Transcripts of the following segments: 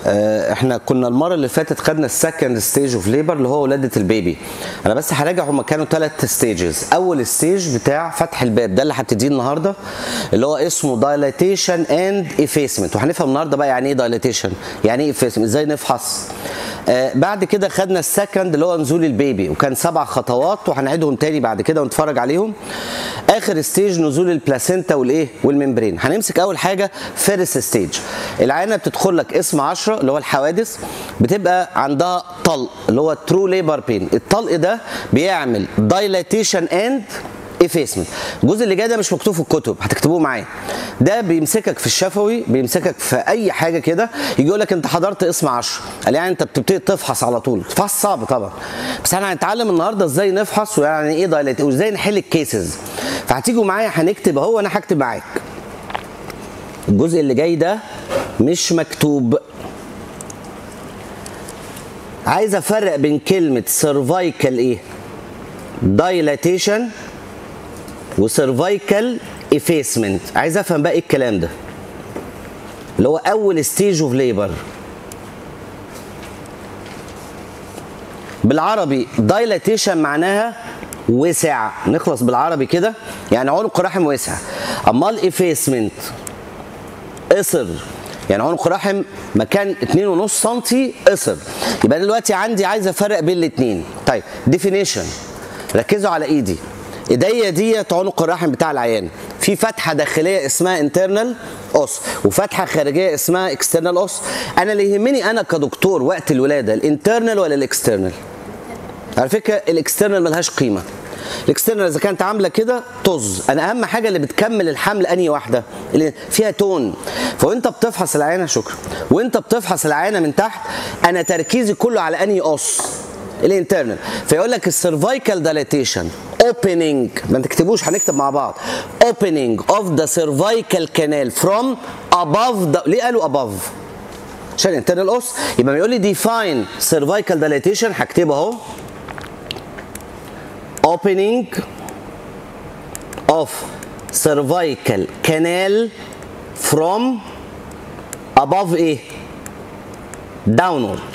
آه، احنا كنا المره اللي فاتت خدنا السكند ستيج اوف ليبر اللي هو ولاده البيبي انا بس هراجع هما كانوا ثلاث ستيجز اول ستيج بتاع فتح الباب ده اللي هبتديه النهارده اللي هو اسمه دايلاتيشن اند افيسمنت وهنفهم النهارده بقى يعني ايه دايلاتيشن يعني ايه افيسمنت ازاي نفحص آه بعد كده خدنا السكند اللي هو نزول البيبي وكان سبع خطوات وهنعيدهم تاني بعد كده ونتفرج عليهم اخر ستيج نزول البلاسينتا والايه والممبرين هنمسك اول حاجه فيرست ستيج العينه بتدخل لك اسم 10 اللي هو الحوادث بتبقى عندها طلق اللي هو ترو ليبر بين الطلق ده بيعمل دايلاتيشن اند افيسمنت الجزء اللي جاي ده مش مكتوب في الكتب هتكتبوه معايا ده بيمسكك في الشفوي بيمسكك في اي حاجه كده يجي يقول لك انت حضرت اسم 10 قال يعني انت بتبتدي تفحص على طول فحص صعب طبعا بس احنا هنتعلم النهارده ازاي نفحص ويعني ايه دايلات وازاي نحل الكيسز فهتيجوا معايا هنكتب اهو وانا هكتب معاك الجزء اللي جاي ده مش مكتوب عايز افرق بين كلمه سيرفايكال ايه دايلاتيشن وسيرفايكال افيسمنت عايز افهم بقى ايه الكلام ده اللي هو اول ستيج اوف ليبر بالعربي دايلاتيشن معناها وسع نخلص بالعربي كده يعني عنق رحم وسع امال افيسمنت قصر يعني عنق رحم مكان 2.5 سم قصر يبقى أنا دلوقتي عندي عايز افرق بين الاثنين طيب ديفينيشن ركزوا على ايدي ايديا ديت عنق الرحم بتاع العيان في فتحه داخليه اسمها انترنال اوس وفتحه خارجيه اسمها اكسترنال اوس انا اللي يهمني انا كدكتور وقت الولاده الانترنال ولا الاكسترنال على فكره الاكسترنال ملهاش قيمه الاكسترنال اذا كانت عامله كده طز انا اهم حاجه اللي بتكمل الحمل انهي واحده اللي فيها تون فوانت بتفحص العينه شكرا وانت بتفحص العينه من تحت انا تركيزي كله على انهي اوس الانترنال فيقول لك السيرفايكال دايليتيشن opening ما تكتبوش هنكتب مع بعض opening of the cervical canal from above the ليه قالوا above عشان انترنال اوس يبقى بيقول لي define cervical dilatation هكتبه اهو opening of cervical canal from above ايه downward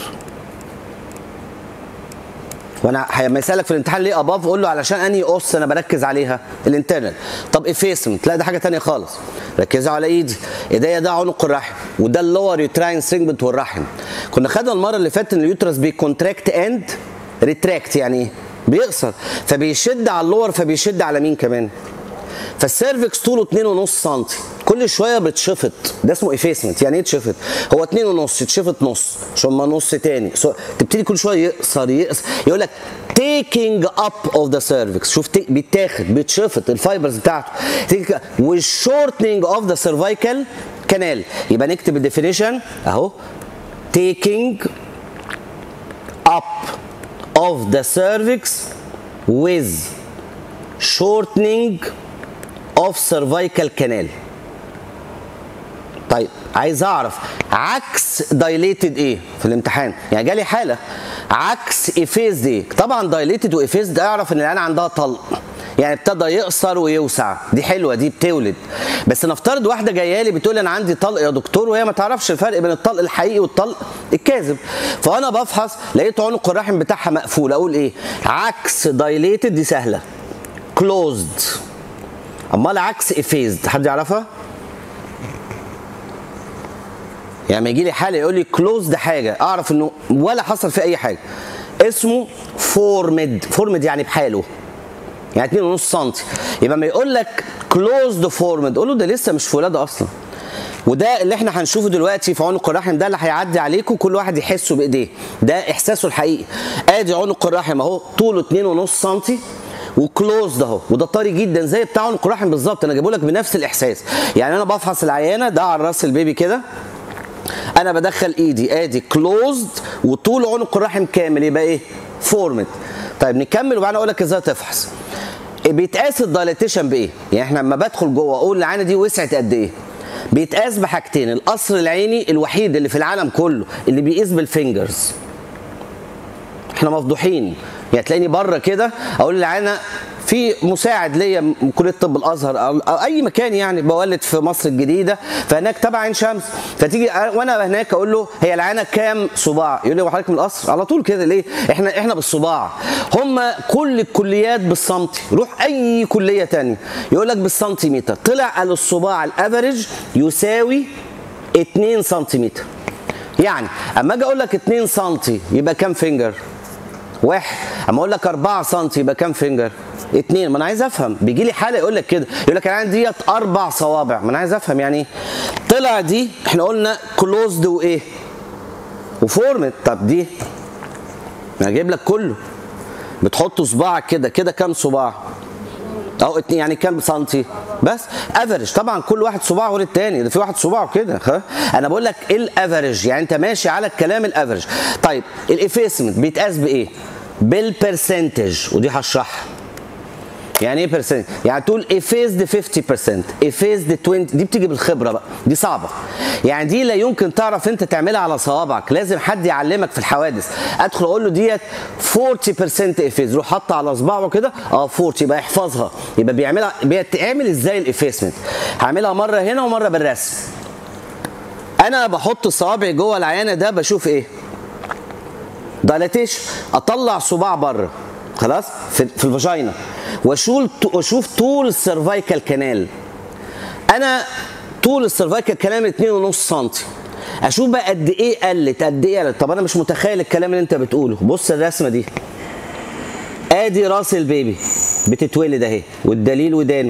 وانا لما يسالك في الامتحان ليه اباف قول له علشان انهي قص انا بركز عليها الانترنال طب افيسمنت لا ده حاجه ثانيه خالص ركزوا على ايدي ايديا ده عنق الرحم وده اللور يوتراين سيجمنت والرحم كنا خدنا المره اللي فاتت ان اليوترس بيكونتراكت اند ريتراكت يعني ايه بيقصر فبيشد على اللور فبيشد على مين كمان فالسيرفكس طوله 2.5 سم كل شويه بتشفط ده اسمه افيسمنت يعني ايه تشفط هو 2.5 يتشفط نص ثم نص تاني so, تبتدي كل شويه يقصر يقصر يقول لك taking up of the cervix شوف بيتاخد بيتشفط الفايبرز بتاعته والشورتنج اوف ذا cervical canal يبقى نكتب الديفينيشن اهو taking up of the cervix with shortening of cervical canal طيب عايز اعرف عكس دايليتد ايه في الامتحان يعني جالي حاله عكس افيز ايه طبعا دايليتد وافيز ده اعرف ان العين عندها طلق يعني ابتدى يقصر ويوسع دي حلوه دي بتولد بس نفترض واحده جايه لي بتقول انا عندي طلق يا دكتور وهي ما تعرفش الفرق بين الطلق الحقيقي والطلق الكاذب فانا بفحص لقيت عنق الرحم بتاعها مقفول اقول ايه عكس دايليتد دي سهله كلوزد امال عكس افيزد حد يعرفها يعني ما يجي لي حاله يقول لي كلوزد حاجه اعرف انه ولا حصل فيه اي حاجه اسمه فورمد فورمد يعني بحاله يعني 2.5 سم يبقى ما يقول لك كلوزد فورمد قول له ده لسه مش في ولاده اصلا وده اللي احنا هنشوفه دلوقتي في عنق الرحم ده اللي هيعدي عليكم كل واحد يحسه بايديه ده احساسه الحقيقي ادي عنق الرحم اهو طوله 2.5 سم وكلوزد اهو وده طري جدا زي بتاع عنق الرحم بالظبط انا جايبه لك بنفس الاحساس يعني انا بفحص العيانه ده على راس البيبي كده انا بدخل ايدي ادي كلوزد وطول عنق الرحم كامل يبقى ايه فورمد طيب نكمل وبعدين اقول لك ازاي تفحص بيتقاس الدايليتيشن بايه يعني احنا لما بدخل جوه اقول العينه دي وسعت قد ايه بيتقاس بحاجتين القصر العيني الوحيد اللي في العالم كله اللي بيقيس بالفينجرز احنا مفضوحين يعني تلاقيني بره كده اقول للعينه في مساعد ليا من كليه طب الازهر او أو اي مكان يعني بولد في مصر الجديده فهناك تبع عين شمس فتيجي وانا هناك اقول له هي العينه كام صباع يقول لي هو حضرتك من القصر على طول كده ليه احنا احنا بالصباع هم كل الكليات بالسنتي روح اي كليه تانية يقول لك بالسنتيمتر طلع قال الصباع الافريج يساوي 2 سنتيمتر يعني اما اجي اقول لك 2 سم يبقى كام فينجر واحد اما اقول لك 4 سم يبقى كام فينجر اتنين ما انا عايز افهم بيجي لي حاله يقول لك كده يقول لك انا عندي ديت اربع صوابع ما انا عايز افهم يعني ايه طلع دي احنا قلنا كلوزد وايه وفورمت طب دي انا جايب لك كله بتحط صباعك كده كده كام صباع او اتنين يعني كام سنتي بس افريج طبعا كل واحد صباعه غير التاني ده في واحد صباعه كده ها انا بقول لك ايه الافريج يعني انت ماشي على الكلام الافريج طيب الافيسمنت بيتقاس بايه بالبرسنتج ودي هشرحها يعني ايه برسنت؟ يعني تقول افيزد 50% افيزد 20 دي بتيجي بالخبره بقى دي صعبه يعني دي لا يمكن تعرف انت تعملها على صوابعك لازم حد يعلمك في الحوادث ادخل اقول له ديت 40% افيز روح حط على صباعه كده اه 40 يبقى احفظها يبقى بيعملها بيتعمل ازاي الافيسمنت هعملها مره هنا ومره بالرسم انا بحط صوابعي جوه العيانه ده بشوف ايه دايلاتيشن اطلع صباع بره خلاص في, في الفاجينا واشوف واشوف طول السيرفايكال كانال انا طول السيرفايكال كانال 2.5 سم اشوف بقى قد ايه قلت قد ايه قلت طب انا مش متخيل الكلام اللي انت بتقوله بص الرسمه دي ادي راس البيبي بتتولد اهي والدليل ودانه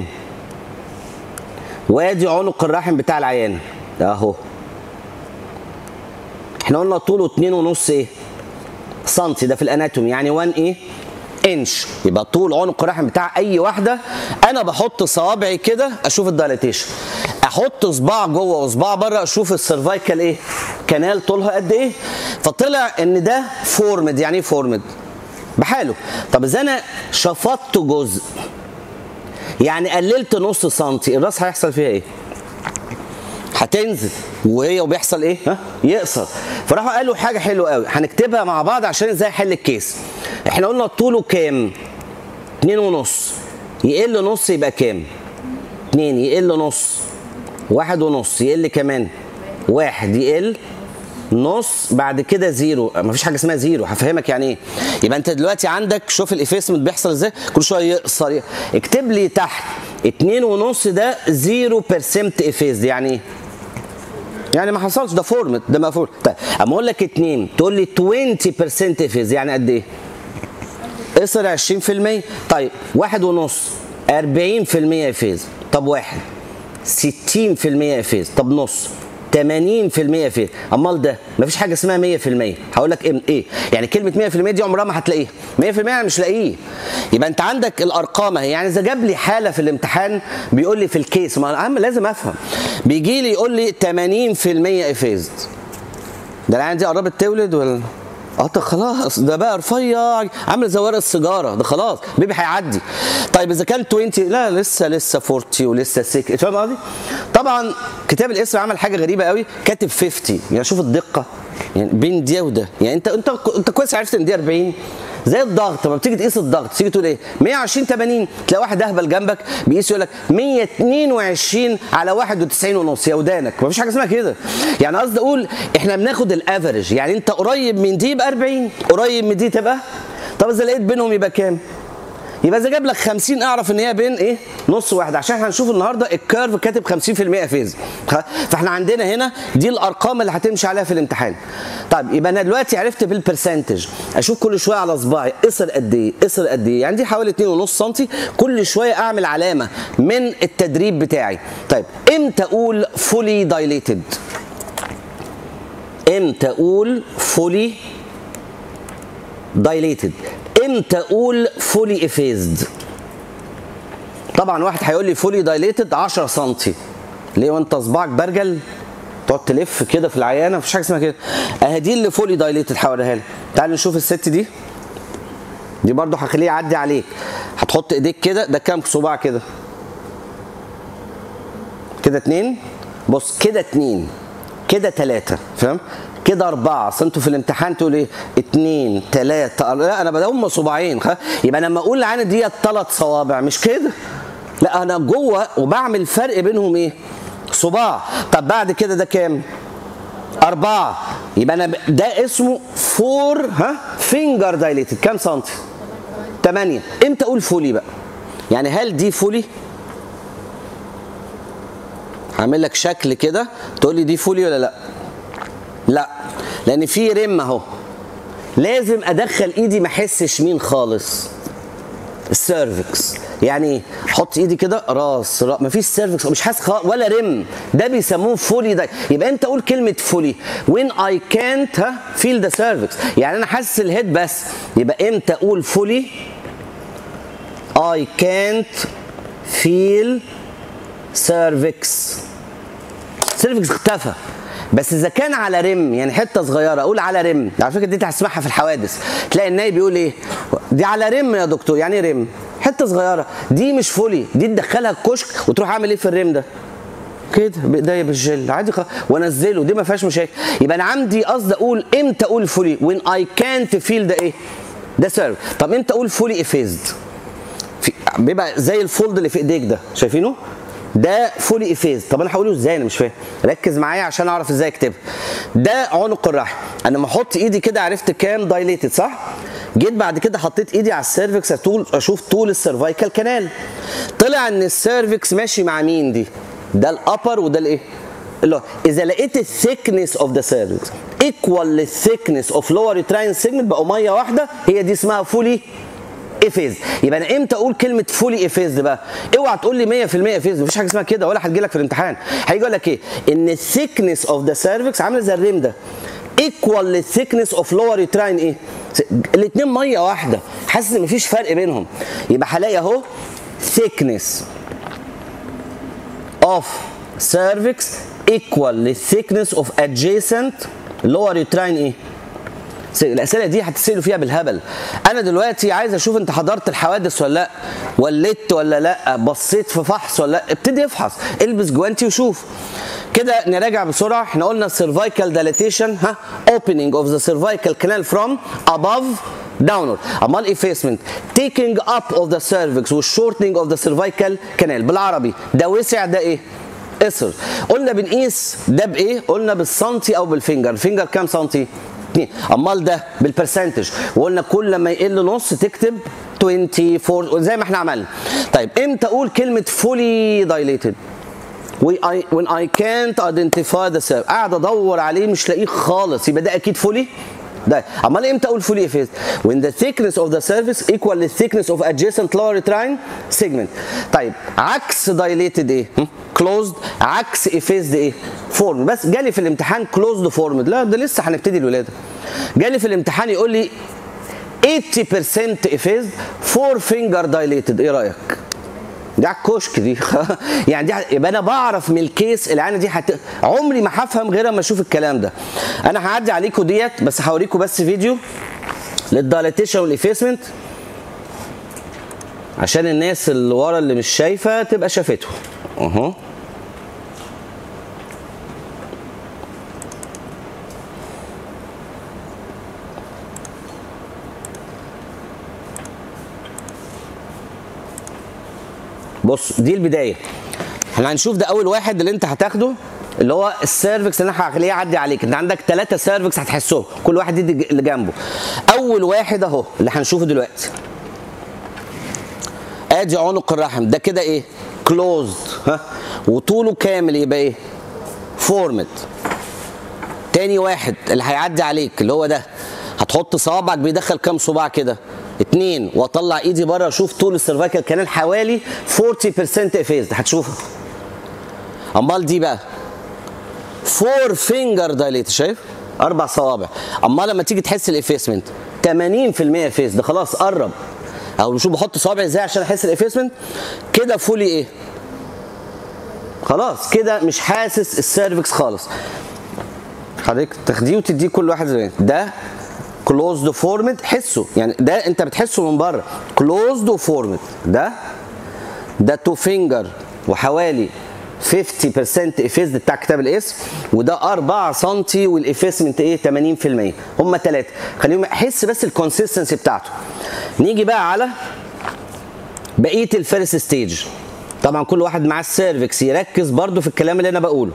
وادي عنق الرحم بتاع العيان اهو احنا قلنا طوله 2.5 ايه سنتي ده في الاناتومي يعني 1 ايه انش يبقى طول عنق الرحم بتاع اي واحده انا بحط صوابعي كده اشوف الدايليتيشن احط صباع جوه وصباع بره اشوف السيرفايكال ايه كانال طولها قد ايه فطلع ان ده فورمد يعني ايه فورمد بحاله طب اذا انا شفطت جزء يعني قللت نص سنتي الراس هيحصل فيها ايه هتنزل وهي وبيحصل ايه؟ ها؟ يقصر فراحوا قالوا حاجه حلوه قوي هنكتبها مع بعض عشان ازاي احل الكيس احنا قلنا طوله كام؟ اتنين ونص يقل نص يبقى كام؟ اتنين يقل نص واحد ونص يقل كمان واحد يقل نص بعد كده زيرو مفيش حاجه اسمها زيرو هفهمك يعني ايه يبقى انت دلوقتي عندك شوف الافيسمنت بيحصل ازاي كل شويه يقصر اكتب لي تحت اتنين ونص ده زيرو بيرسنت افيز يعني ايه يعني ما حصلش ده فورمت ده مقفول طيب اما اقول لك اتنين تقول لي 20% افيز يعني قد ايه؟ قصر 20% طيب واحد ونص 40% افيز طب واحد 60% افيز طب نص 80% فيه امال ده مفيش حاجه اسمها 100% هقول لك ايه ايه يعني كلمه 100% دي عمرها ما هتلاقيها 100% انا مش لاقيه يبقى انت عندك الارقام اهي يعني اذا جاب لي حاله في الامتحان بيقول لي في الكيس ما انا لازم افهم بيجي لي يقول لي 80% افيزد ده العيان دي قربت تولد ولا اه ده خلاص ده بقى رفيع عامل زي ورق السيجاره ده خلاص بيبي هيعدي طيب اذا كان 20 لا لسه لسه 40 ولسه 6 فاهم قصدي؟ طبعا كتاب الاسم عمل حاجه غريبه قوي كاتب 50 يعني شوف الدقه يعني بين دي وده يعني انت انت انت كويس عرفت ان دي 40 زي الضغط لما بتيجي تقيس الضغط تيجي تقول ايه 120 80 تلاقي واحد اهبل جنبك بيقيس يقول لك 122 على 91 ونص يا ودانك مفيش حاجه اسمها كده يعني قصدي اقول احنا بناخد الافرج يعني انت قريب من دي يبقى 40 قريب من دي تبقى طب اذا لقيت بينهم يبقى كام يبقى اذا جاب لك 50 اعرف ان هي بين ايه نص واحد عشان هنشوف النهارده الكيرف كاتب 50% فيز فاحنا عندنا هنا دي الارقام اللي هتمشي عليها في الامتحان طيب يبقى انا دلوقتي عرفت بالبرسنتج اشوف كل شويه على صباعي قصر قد ايه قصر قد ايه يعني دي حوالي 2.5 سم كل شويه اعمل علامه من التدريب بتاعي طيب امتى اقول فولي دايليتد امتى اقول فولي دايليتد امتى اقول فولي افيزد طبعا واحد هيقول لي فولي دايليتد 10 سم ليه وانت صباعك برجل تقعد تلف كده في العيانه مفيش حاجه اسمها كده اهي دي اللي فولي دايليتد هوريها لك تعال نشوف الست دي دي برضو هخليه يعدي عليك هتحط ايديك كده ده كام صباع كده كده اتنين بص كده اتنين كده تلاتة فاهم كده اربعه اصل انتوا في الامتحان تقول ايه اتنين تلاته لا انا بدهم صباعين خ- يبقى لما اقول العين ديت ثلاث صوابع مش كده لا انا جوه وبعمل فرق بينهم ايه صباع طب بعد كده ده كام أربعة يبقى أنا ب- ده اسمه فور ها فينجر دايليتد كام سنتي؟ 8 امتى أقول فولي بقى؟ يعني هل دي فولي؟ هعمل لك شكل كده تقول لي دي فولي ولا لا؟ لا لأن في رم أهو لازم أدخل إيدي ما أحسش مين خالص السيرفكس يعني ايه احط ايدي كده راس را... مفيش سيرفكس مش حاسس خالص ولا رم ده بيسموه فولي ده يبقى انت قول كلمه فولي وين اي كانت ها فيل ذا سيرفكس يعني انا حاسس الهيد بس يبقى امتى اقول فولي اي كانت فيل سيرفكس سيرفكس اختفى بس اذا كان على رم يعني حته صغيره اقول على رم على فكره دي انت هتسمعها في الحوادث تلاقي النايب بيقول ايه دي على رم يا دكتور يعني إيه رم حته صغيره دي مش فولي دي تدخلها الكشك وتروح عامل ايه في الرم ده كده بايديا بالجل عادي خ... وانزله دي ما فيهاش مشاكل يبقى انا عندي قصد اقول امتى اقول فولي وين اي كانت فيل ده ايه ده سيرف طب امتى اقول فولي افيزد في بيبقى زي الفولد اللي في ايديك ده شايفينه ده فولي افيز طب انا هقوله ازاي انا مش فاهم ركز معايا عشان اعرف ازاي اكتبها ده عنق الرحم انا لما احط ايدي كده عرفت كام دايليتد صح جيت بعد كده حطيت ايدي على السيرفكس طول اشوف طول السيرفايكال كانال طلع ان السيرفكس ماشي مع مين دي ده الابر وده الايه اللي هو اذا لقيت الثيكنس اوف ذا سيرفكس ايكوال للثيكنس اوف لور يوتراين سيجمنت بقوا ميه واحده هي دي اسمها فولي افيز يبقى انا امتى اقول كلمه فولي افيز بقى اوعى تقول لي 100% افيز مفيش حاجه اسمها كده ولا هتجي لك في الامتحان هيجي يقول لك ايه ان الثيكنس اوف ذا سيرفكس عامله زي الريم ده ايكوال للثيكنس اوف لور يوتراين ايه الاثنين ميه واحده حاسس ان مفيش فرق بينهم يبقى هلاقي اهو thickness of cervix equal للثيكنس اوف adjacent lower uterine ايه الاسئله دي هتسالوا فيها بالهبل انا دلوقتي عايز اشوف انت حضرت الحوادث ولا لا ولدت ولا لا بصيت في فحص ولا لا ابتدي افحص البس جوانتي وشوف كده نراجع بسرعه احنا قلنا cervical dilatation ها opening of the cervical canal from above downward امال effacement taking up of the cervix والshortening of the cervical canal بالعربي ده وسع ده ايه قصر قلنا بنقيس ده بايه قلنا بالسنتي او بالفينجر الفينجر كام سنتي اتنين امال ده بالبرسنتج وقلنا كل ما يقل نص تكتب 24 زي ما احنا عملنا طيب امتى اقول كلمه فولي دايليتد when I can't identify the cell قاعد ادور عليه مش لاقيه خالص يبقى ده اكيد فولي ده امال امتى اقول فولي افيز when the thickness of the surface equal the thickness of adjacent lower uterine segment طيب عكس dilated ايه closed عكس effaced ايه formed بس جالي في الامتحان closed formed لا ده لسه هنبتدي الولاده جالي في الامتحان يقول لي 80% effaced four finger dilated ايه رايك دي على الكشك دي يعني دي يبقى انا بعرف من الكيس العينه دي حت... عمري ما هفهم غير اما اشوف الكلام ده انا هعدي عليكم ديت بس هوريكم بس فيديو للدايليتيشن والافيسمنت عشان الناس اللي ورا اللي مش شايفه تبقى شافته اهو بص دي البدايه احنا هنشوف ده اول واحد اللي انت هتاخده اللي هو السيرفكس اللي انا هخليه يعدي عليك انت عندك ثلاثه سيرفكس هتحسهم كل واحد يدي اللي جنبه اول واحد اهو اللي هنشوفه دلوقتي ادي عنق الرحم ده كده ايه كلوزد ها وطوله كامل يبقى ايه فورمد تاني واحد اللي هيعدي عليك اللي هو ده هتحط صوابعك بيدخل كام صباع كده اتنين واطلع ايدي بره اشوف طول السيرفايكال كانال حوالي 40% افيزد هتشوفها امال دي بقى فور فينجر دايليت شايف اربع صوابع امال لما تيجي تحس الافيسمنت 80% افيس ده خلاص قرب او شوف بحط صوابعي ازاي عشان احس الافيسمنت كده فولي ايه خلاص كده مش حاسس السيرفكس خالص حضرتك تاخديه وتديه كل واحد زي ده كلوزد فورمد حسه يعني ده انت بتحسه من بره كلوزد وفورمد ده ده تو فينجر وحوالي 50% افيس بتاع كتاب الاسم وده 4 سم والافيسمنت ايه 80% هم ثلاثه خليهم احس بس الكونسيستنسي بتاعته نيجي بقى على بقيه الفيرست ستيج طبعا كل واحد معاه السيرفكس يركز برضو في الكلام اللي انا بقوله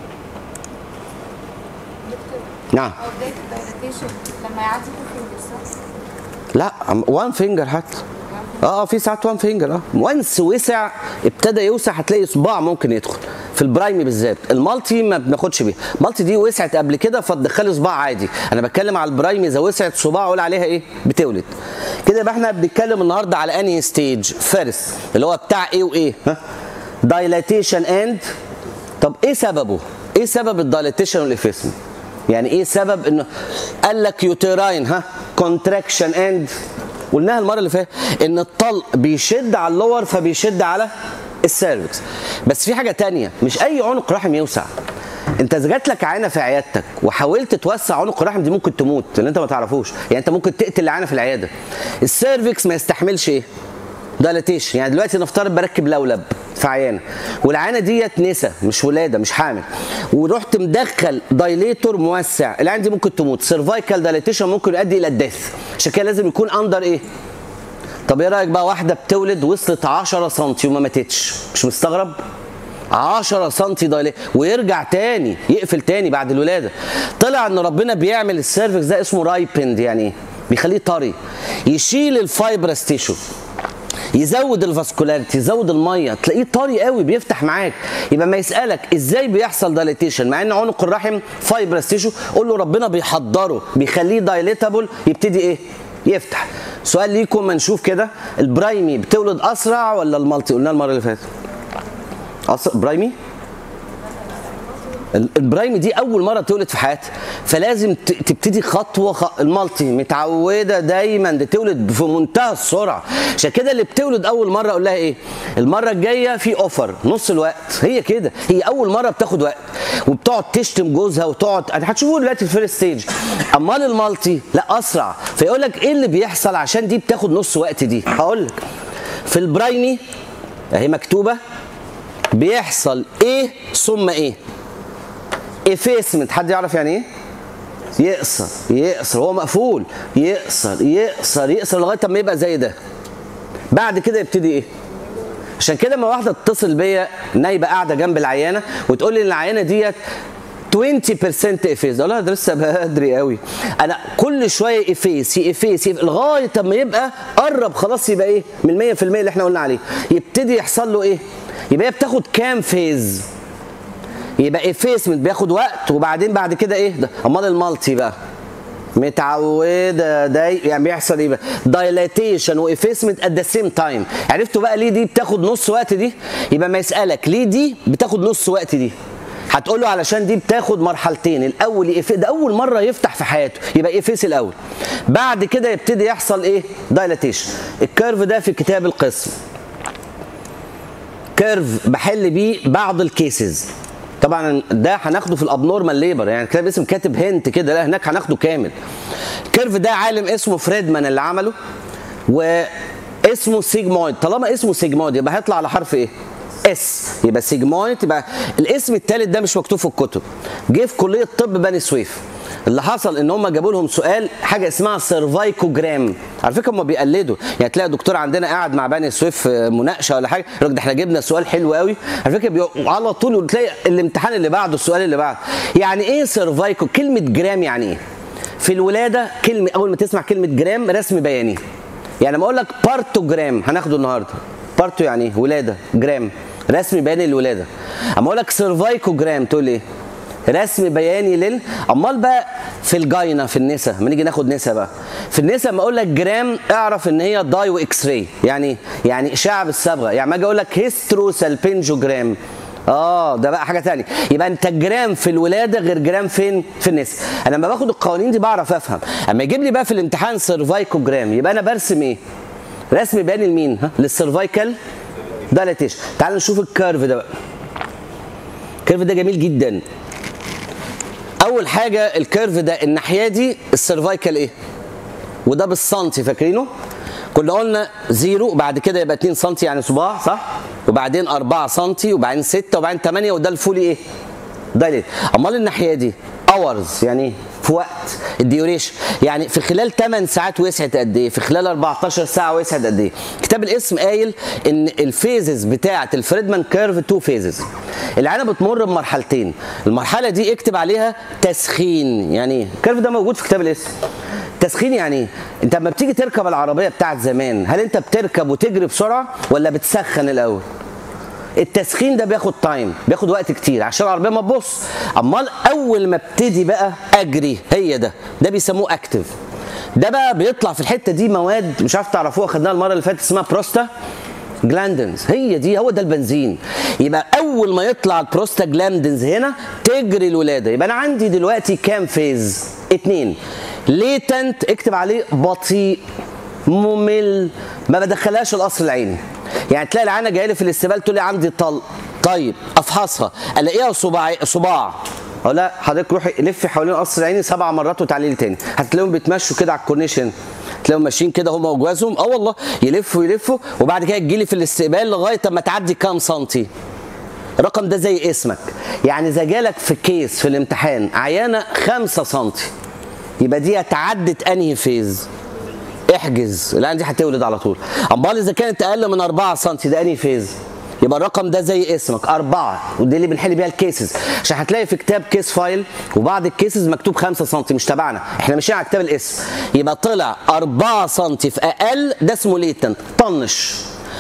نعم او بدايه الدايلاتيشن لما يعدي في الفينجر لا وان فينجر حتى اه اه في ساعات وان فينجر اه وانس وسع ابتدى يوسع هتلاقي صباع ممكن يدخل في البرايمي بالذات المالتي ما بناخدش بيها المالتي دي وسعت قبل كده فتدخلي صباع عادي انا بتكلم على البرايمي اذا وسعت صباع اقول عليها ايه بتولد كده يبقى احنا بنتكلم النهارده على انهي ستيج فيرست اللي هو بتاع ايه وايه ها دايلاتيشن اند طب ايه سببه ايه سبب الدايلاتيشن والافيسمنت يعني ايه سبب انه قال لك يوتيراين ها كونتراكشن اند قلناها المره اللي فاتت ان الطلق بيشد على اللور فبيشد على السيرفكس بس في حاجه تانية مش اي عنق رحم يوسع انت اذا جات لك عينه في عيادتك وحاولت توسع عنق الرحم دي ممكن تموت لان انت ما تعرفوش يعني انت ممكن تقتل العينه في العياده السيرفكس ما يستحملش ايه دايلاتيشن يعني دلوقتي نفترض بركب لولب في عيانه والعيانه ديت نسا مش ولاده مش حامل ورحت مدخل دايليتور موسع العيانه دي ممكن تموت سيرفايكال دايليتيشن ممكن يؤدي الى الديث عشان كده لازم يكون اندر ايه طب ايه رايك بقى واحده بتولد وصلت 10 سم وما ماتتش مش مستغرب 10 سم دايليت ويرجع تاني يقفل تاني بعد الولاده طلع ان ربنا بيعمل السيرفكس ده اسمه رايبند يعني ايه بيخليه طري يشيل الفايبرس تيشو يزود الفاسكولاريتي يزود الميه تلاقيه طري قوي بيفتح معاك يبقى ما يسالك ازاي بيحصل دايليتيشن مع ان عنق الرحم فايبرس تيشو قول له ربنا بيحضره بيخليه دايليتابل يبتدي ايه يفتح سؤال ليكم ما نشوف كده البرايمي بتولد اسرع ولا المالتي قلنا المره اللي فاتت أسرع برايمي البرايمي دي اول مره تولد في حياتها فلازم ت- تبتدي خطوه خ... المالتي متعوده دايما دي تولد في منتهى السرعه عشان كده اللي بتولد اول مره اقول لها ايه المره الجايه في اوفر نص الوقت هي كده هي اول مره بتاخد وقت وبتقعد تشتم جوزها وتقعد هتشوفوا دلوقتي الفيرست ستيج امال المالتي لا اسرع فيقول لك ايه اللي بيحصل عشان دي بتاخد نص وقت دي هقول لك في البرايمي اهي مكتوبه بيحصل ايه ثم ايه افيسمنت حد يعرف يعني ايه يقصر يقصر هو مقفول يقصر يقصر يقصر لغايه ما يبقى زي ده بعد كده يبتدي ايه عشان كده لما واحده تتصل بيا نايبه قاعده جنب العيانه وتقول لي ان العيانه ديت 20% افيز اقول لها ده لسه بدري قوي انا كل شويه افيس افيس لغايه اما يبقى قرب خلاص يبقى ايه من 100% اللي احنا قلنا عليه يبتدي يحصل له ايه يبقى هي بتاخد كام فيز يبقى افيسمنت بياخد وقت وبعدين بعد كده ايه ده امال المالتي بقى متعوده داي يعني بيحصل ايه بقى دايلاتيشن وافيسمنت ات ذا سيم تايم عرفتوا بقى ليه دي بتاخد نص وقت دي يبقى ما يسالك ليه دي بتاخد نص وقت دي هتقول له علشان دي بتاخد مرحلتين الاول يقف- ده اول مره يفتح في حياته يبقى يفيس الاول بعد كده يبتدي يحصل ايه دايلاتيشن الكيرف ده في كتاب القسم كيرف بحل بيه بعض الكيسز طبعا ده هناخده في الابنورمال ليبر يعني كتاب اسم كاتب هنت كده لا هناك هناخده كامل الكيرف ده عالم اسمه فريدمان اللي عمله واسمه سيجمويد طالما اسمه سيجمويد يبقى هيطلع على حرف ايه اس يبقى سيجمويد يبقى الاسم الثالث ده مش مكتوب في الكتب جه في كليه طب بني سويف اللي حصل ان هم جابوا لهم سؤال حاجه اسمها سيرفايكوجرام على فكره هم بيقلدوا يعني تلاقي دكتور عندنا قاعد مع بني سويف في مناقشه ولا حاجه يقول لك ده احنا جبنا سؤال حلو قوي على فكره بيق- على طول تلاقي الامتحان اللي بعده السؤال اللي بعده يعني ايه سيرفايكو كلمه جرام يعني ايه في الولاده كلمه اول ما تسمع كلمه جرام رسم بياني يعني لما اقول لك بارتوجرام هناخده النهارده بارتو يعني ايه ولاده جرام رسم بياني للولاده اما اقول لك سيرفايكوجرام تقول ايه رسم بياني لل امال بقى في الجاينا في النسا لما نيجي ناخد نسا بقى في النسا لما اقول لك جرام اعرف ان هي داي واكس راي يعني يعني اشعه بالصبغه يعني ما اجي اقول لك هيسترو سالبنجوجرام اه ده بقى حاجه ثانيه يبقى انت جرام في الولاده غير جرام فين في النسا انا لما باخد القوانين دي بعرف افهم اما يجيب لي بقى في الامتحان سيرفايكوجرام يبقى انا برسم ايه رسم بياني لمين ها للسيرفايكال دايلاتيشن تعال نشوف الكيرف ده بقى الكيرف ده جميل جدا اول حاجه الكيرف ده الناحيه دي السيرفايكال ايه وده بالسنتي فاكرينه كنا قلنا زيرو وبعد كده يبقى 2 سم يعني صباع صح وبعدين 4 سم وبعدين 6 وبعدين 8 وده الفول ايه دايليت امال الناحيه دي اورز يعني في وقت الديوريشن يعني في خلال 8 ساعات وسعت قد ايه في خلال 14 ساعه وسعت قد ايه كتاب الاسم قايل ان الفيزز بتاعه الفريدمان كيرف تو فيزز العينه بتمر بمرحلتين المرحله دي اكتب عليها تسخين يعني ايه الكيرف ده موجود في كتاب الاسم تسخين يعني ايه؟ انت لما بتيجي تركب العربيه بتاعت زمان هل انت بتركب وتجري بسرعه ولا بتسخن الاول التسخين ده بياخد تايم بياخد وقت كتير عشان العربيه ما تبص امال اول ما ابتدي بقى اجري هي ده ده بيسموه اكتف ده بقى بيطلع في الحته دي مواد مش عارف تعرفوها خدناها المره اللي فاتت اسمها بروستا جلاندنز هي دي هو ده البنزين يبقى اول ما يطلع البروستا جلاندنز هنا تجري الولاده يبقى انا عندي دلوقتي كام فيز اتنين ليتنت اكتب عليه بطيء ممل ما بدخلهاش القصر العيني يعني تلاقي العينه جايه لي في الاستقبال تقول لي عندي طلق طيب افحصها الاقيها صباع صباع اقول لا حضرتك روحي لفي حوالين قصر العيني سبع مرات وتعالي لي تاني هتلاقيهم بيتمشوا كده على الكورنيش هنا تلاقيهم ماشيين كده هم وجوازهم اه والله يلفوا يلفوا وبعد كده تجي لي في الاستقبال لغايه اما تعدي كام سنتي الرقم ده زي اسمك يعني اذا جالك في كيس في الامتحان عيانه 5 سم يبقى دي اتعدت انهي فيز احجز العين دي هتولد على طول امال اذا كانت اقل من 4 سم ده انهي فيز يبقى الرقم ده زي اسمك أربعة ودي اللي بنحل بيها الكيسز عشان هتلاقي في كتاب كيس فايل وبعض الكيسز مكتوب 5 سم مش تبعنا احنا ماشيين على كتاب الاسم يبقى طلع 4 سم في أقل ده اسمه ليتنت طنش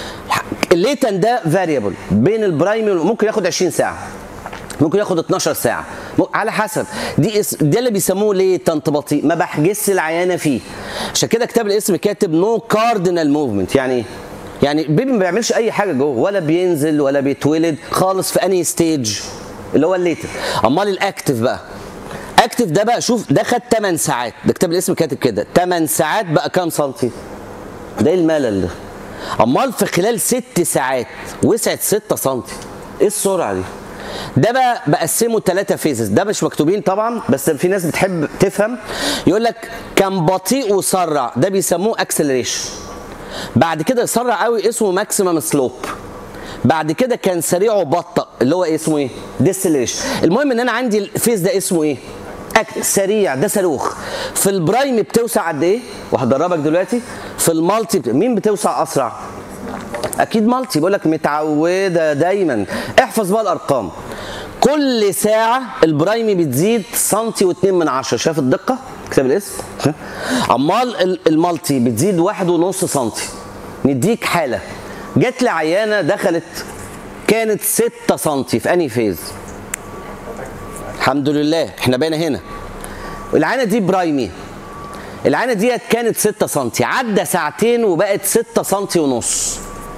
الليتن ده فاريبل بين البرايمري ممكن ياخد 20 ساعه ممكن ياخد 12 ساعه على حسب دي اس... ده اللي بيسموه ليتنت بطيء ما بحجزش العيانه فيه عشان كده كتاب الاسم كاتب نو كاردينال موفمنت يعني ايه يعني البيبي ما بيعملش اي حاجه جوه ولا بينزل ولا بيتولد خالص في انهي ستيج اللي هو الليتر امال الاكتف بقى اكتف ده بقى شوف ده خد 8 ساعات ده كتاب الاسم كاتب كده 8 ساعات بقى كام سنتي ده ايه الملل ده امال في خلال 6 ساعات وسعت 6 سم ايه السرعه دي ده بقى بقسمه ثلاثة فيزز ده مش مكتوبين طبعا بس في ناس بتحب تفهم يقول لك كان بطيء وسرع ده بيسموه اكسلريشن بعد كده يسرع قوي اسمه ماكسيمم سلوب بعد كده كان سريع وبطأ اللي هو اسمه ايه ديسلريشن المهم ان انا عندي الفيز ده اسمه ايه أك... سريع ده صاروخ في البرايم بتوسع قد ايه وهدربك دلوقتي في المالتي بت... مين بتوسع اسرع اكيد مالتي بقول لك متعوده دايما احفظ بقى الارقام كل ساعة البرايمي بتزيد سنتي واتنين من عشرة شايف الدقة؟ كتاب الاسم أمال المالتي بتزيد واحد ونص سنتي نديك حالة جات لي عيانة دخلت كانت ستة سنتي في أنهي فيز؟ الحمد لله احنا بقينا هنا العينة دي برايمي العينة ديت كانت 6 سم عدى ساعتين وبقت 6 سم ونص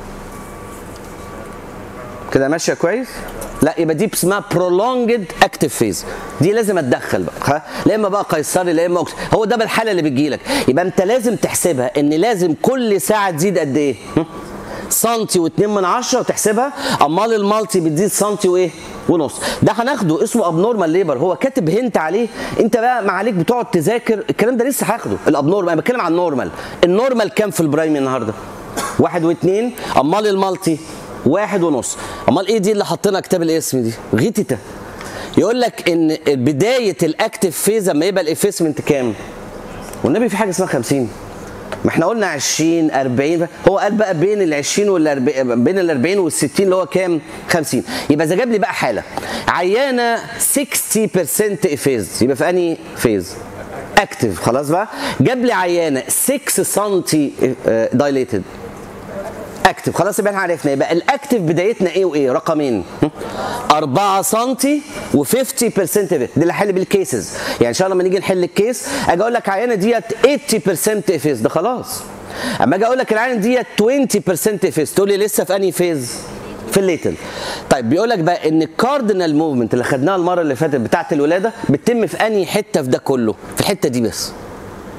كده ماشيه كويس لا يبقى دي اسمها prolonged active phase دي لازم اتدخل بقى ها لا اما بقى قيصري لا اما أكس- هو ده بالحاله اللي بتجيلك يبقى انت لازم تحسبها ان لازم كل ساعه تزيد قد ايه هم؟ سنتي واتنين من عشرة وتحسبها امال المالتي بتزيد سنتي وايه ونص ده هناخده اسمه ابنورمال ليبر هو كاتب هنت عليه انت بقى ما عليك بتقعد تذاكر الكلام ده لسه هاخده الابنورمال انا بتكلم عن النورمال النورمال كام في البرايم النهارده واحد واثنين امال المالتي واحد ونص امال ايه دي اللي حطينا كتاب الاسم دي غيتتا يقول لك ان بدايه الاكتف فيز لما يبقى الافيسمنت كام والنبي في حاجه اسمها 50 ما احنا قلنا 20 40 هو قال بقى بين ال 20 وال 40 بين ال 40 وال 60 اللي هو كام 50 يبقى اذا جاب لي بقى حاله عيانه 60% افيز يبقى في انهي فيز اكتف خلاص بقى جاب لي عيانه 6 سم دايليتد اكتف خلاص يبقى احنا عرفنا يبقى الاكتف بدايتنا ايه وايه رقمين 4 سم و50% دي اللي حل بالكيسز يعني ان شاء الله لما نيجي نحل الكيس اجي اقول لك عيانه ديت 80% افيز ده خلاص اما اجي اقول لك العيانه ديت 20% افيز تقول لي لسه في انهي فيز في الليتل طيب بيقول لك بقى ان الكاردينال موفمنت اللي خدناها المره اللي فاتت بتاعه الولاده بتتم في انهي حته في ده كله في الحته دي بس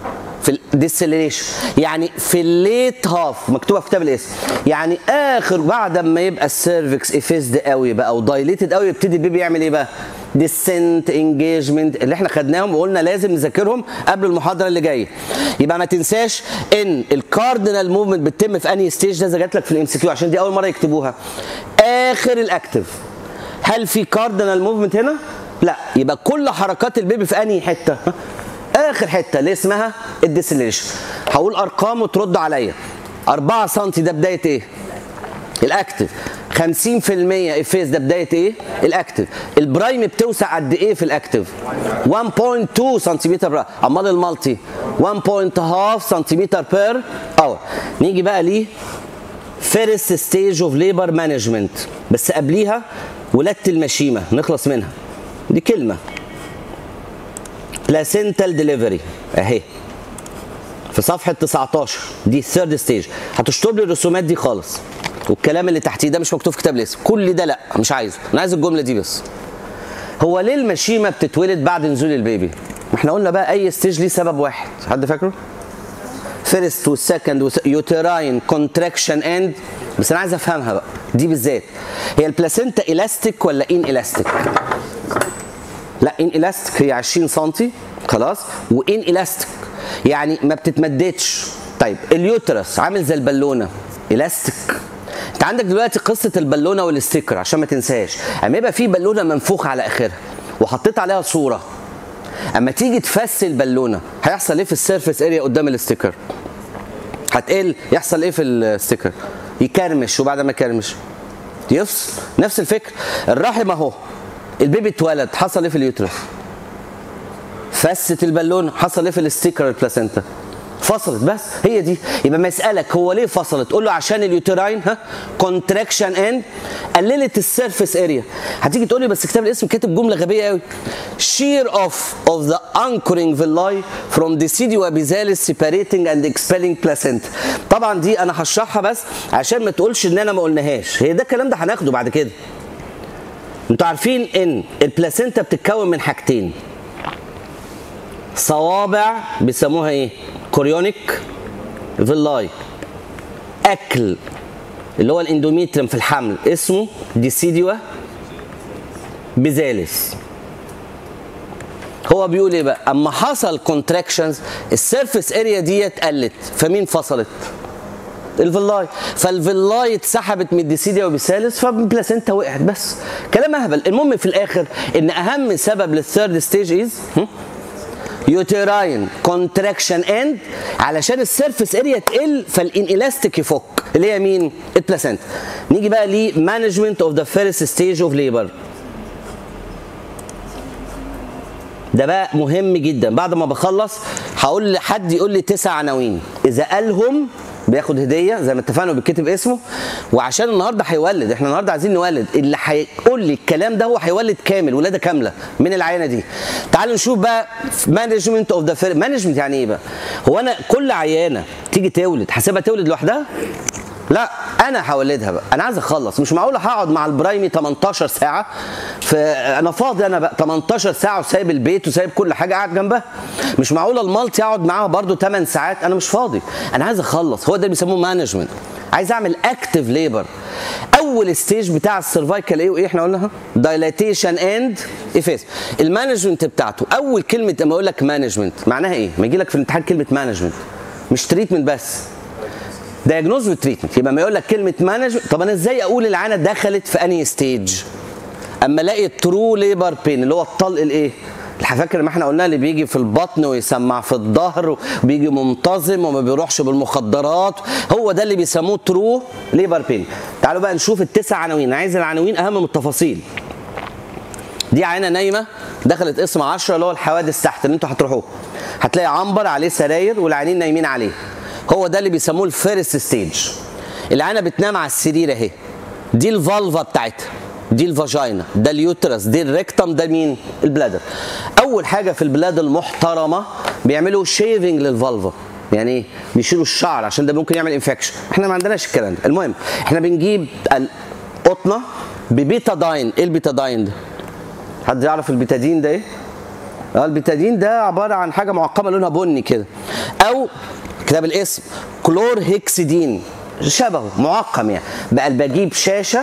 في الديسلريشن يعني في الليت هاف مكتوبه في كتاب الاسم يعني اخر بعد ما يبقى السيرفكس افيزد قوي بقى ودايليتد قوي يبتدي البيبي يعمل ايه بقى ديسنت انجيجمنت اللي احنا خدناهم وقلنا لازم نذاكرهم قبل المحاضره اللي جايه يبقى ما تنساش ان الكاردينال موفمنت بتتم في انهي ستيج ده جات لك في الام سي كيو عشان دي اول مره يكتبوها اخر الاكتف هل في كاردينال موفمنت هنا لا يبقى كل حركات البيبي في انهي حته اخر حته اللي اسمها الديسلريشن هقول ارقام وترد عليا 4 سم ده بدايه ايه الاكتف 50% افيز ده بدايه ايه الاكتف البرايم بتوسع قد ايه في الاكتف 1.2 سنتيمتر بر امال المالتي 1.5 سنتيمتر بير اور نيجي بقى ليه فيرست ستيج اوف ليبر مانجمنت بس قبليها ولاده المشيمه نخلص منها دي كلمه بلاسنتال ديليفري اهي في صفحه 19 دي الثيرد ستيج هتشطب لي الرسومات دي خالص والكلام اللي تحتيه ده مش مكتوب في كتاب الاسم كل ده لا مش عايزه انا عايز الجمله دي بس هو ليه المشيمه بتتولد بعد نزول البيبي ما احنا قلنا بقى اي ستيج ليه سبب واحد حد فاكره فيرست والسكند يوتراين كونتراكشن اند بس انا عايز افهمها بقى دي بالذات هي البلاسينتا الاستيك ولا ان الاستيك لا ان الاستيك هي 20 سم خلاص وان الاستيك يعني ما بتتمددش طيب اليوترس عامل زي البالونه الاستيك انت عندك دلوقتي قصه البالونه والاستيكر عشان ما تنساش اما يبقى في بالونه منفوخه على اخرها وحطيت عليها صوره اما تيجي تفسي البالونه هيحصل ايه في السيرفيس اريا قدام الاستيكر هتقل يحصل ايه في الستيكر يكرمش وبعد ما يكرمش يفصل نفس الفكر الرحم اهو البيبي اتولد حصل ايه في اليوترس فست البالونه حصل ايه في الستيكر البلاسينتا فصلت بس هي دي يبقى ما يسالك هو ليه فصلت تقول له عشان اليوتراين ها كونتراكشن اند قللت السيرفيس اريا هتيجي تقول لي بس كتاب الاسم كاتب جمله غبيه قوي shear off of the anchoring villi from deciduo abisalis separating and expelling placenta طبعا دي انا هشرحها بس عشان ما تقولش ان انا ما قلناهاش هي ده الكلام ده هناخده بعد كده انتوا عارفين ان البلاسينتا بتتكون من حاجتين صوابع بيسموها ايه كوريونيك فيلاي اكل اللي هو الاندوميتريم في الحمل اسمه ديسيديوا بيزالس هو بيقول ايه بقى اما حصل كونتراكشنز السيرفيس اريا ديت قلت فمين فصلت الفيلاي فالفيلاي اتسحبت من الديسيديا وبيسالس فالبلاسينتا وقعت بس كلام اهبل المهم في الاخر ان اهم سبب للثيرد ستيج از يوتيراين كونتراكشن اند علشان السيرفيس اريا تقل فالانيلاستيك يفك اللي هي مين؟ البلاسينتا نيجي بقى لمانجمنت اوف ذا فيرست ستيج اوف ليبر ده بقى مهم جدا بعد ما بخلص هقول لحد يقول لي تسع عناوين اذا قالهم بياخد هديه زي ما اتفقنا وبيتكتب اسمه وعشان النهارده هيولد احنا النهارده عايزين نولد اللي هيقول لي الكلام ده هو هيولد كامل ولاده كامله من العينه دي تعالوا نشوف بقى مانجمنت اوف ذا مانجمنت يعني ايه بقى هو انا كل عيانه تيجي تولد حاسبها تولد لوحدها لا انا هولدها بقى انا عايز اخلص مش معقول هقعد مع البرايمي 18 ساعه في انا فاضي انا بقى 18 ساعه وسايب البيت وسايب كل حاجه قاعد جنبها مش معقول المالتي اقعد معاها برده 8 ساعات انا مش فاضي انا عايز اخلص هو ده اللي بيسموه مانجمنت عايز اعمل اكتف ليبر اول ستيج بتاع السرفايكال ايه وايه احنا قلناها دايلاتيشن اند افيس المانجمنت بتاعته اول كلمه لما اقول لك مانجمنت معناها ايه ما يجي لك في الامتحان كلمه مانجمنت مش تريتمنت بس دايجنوز وتريتمنت يبقى ما يقول لك كلمه مانج طب انا ازاي اقول العانه دخلت في انهي ستيج اما الاقي الترو ليبر بين اللي هو الطلق الايه فاكر ما احنا قلنا اللي بيجي في البطن ويسمع في الظهر وبيجي منتظم وما بيروحش بالمخدرات هو ده اللي بيسموه ترو ليبر بين تعالوا بقى نشوف التسع عناوين عايز العناوين اهم من التفاصيل دي عينه نايمه دخلت اسم 10 اللي هو الحوادث تحت اللي انتوا هتروحوه هتلاقي عنبر عليه سراير والعينين نايمين عليه هو ده اللي بيسموه الفيرست ستيج العينه بتنام على السرير اهي دي الفالفا بتاعتها دي الفاجينا ده اليوترس دي الريكتم ده مين البلادر اول حاجه في البلاد المحترمه بيعملوا شيفنج للفالفا يعني ايه بيشيلوا الشعر عشان ده ممكن يعمل انفكشن احنا ما عندناش الكلام ده المهم احنا بنجيب القطنه ببيتاداين ايه البيتاداين ده حد يعرف البيتادين ده ايه اه البيتادين ده عباره عن حاجه معقمه لونها بني كده او كتاب الاسم كلور هيكسيدين شبهه معقم يعني بقى بجيب شاشه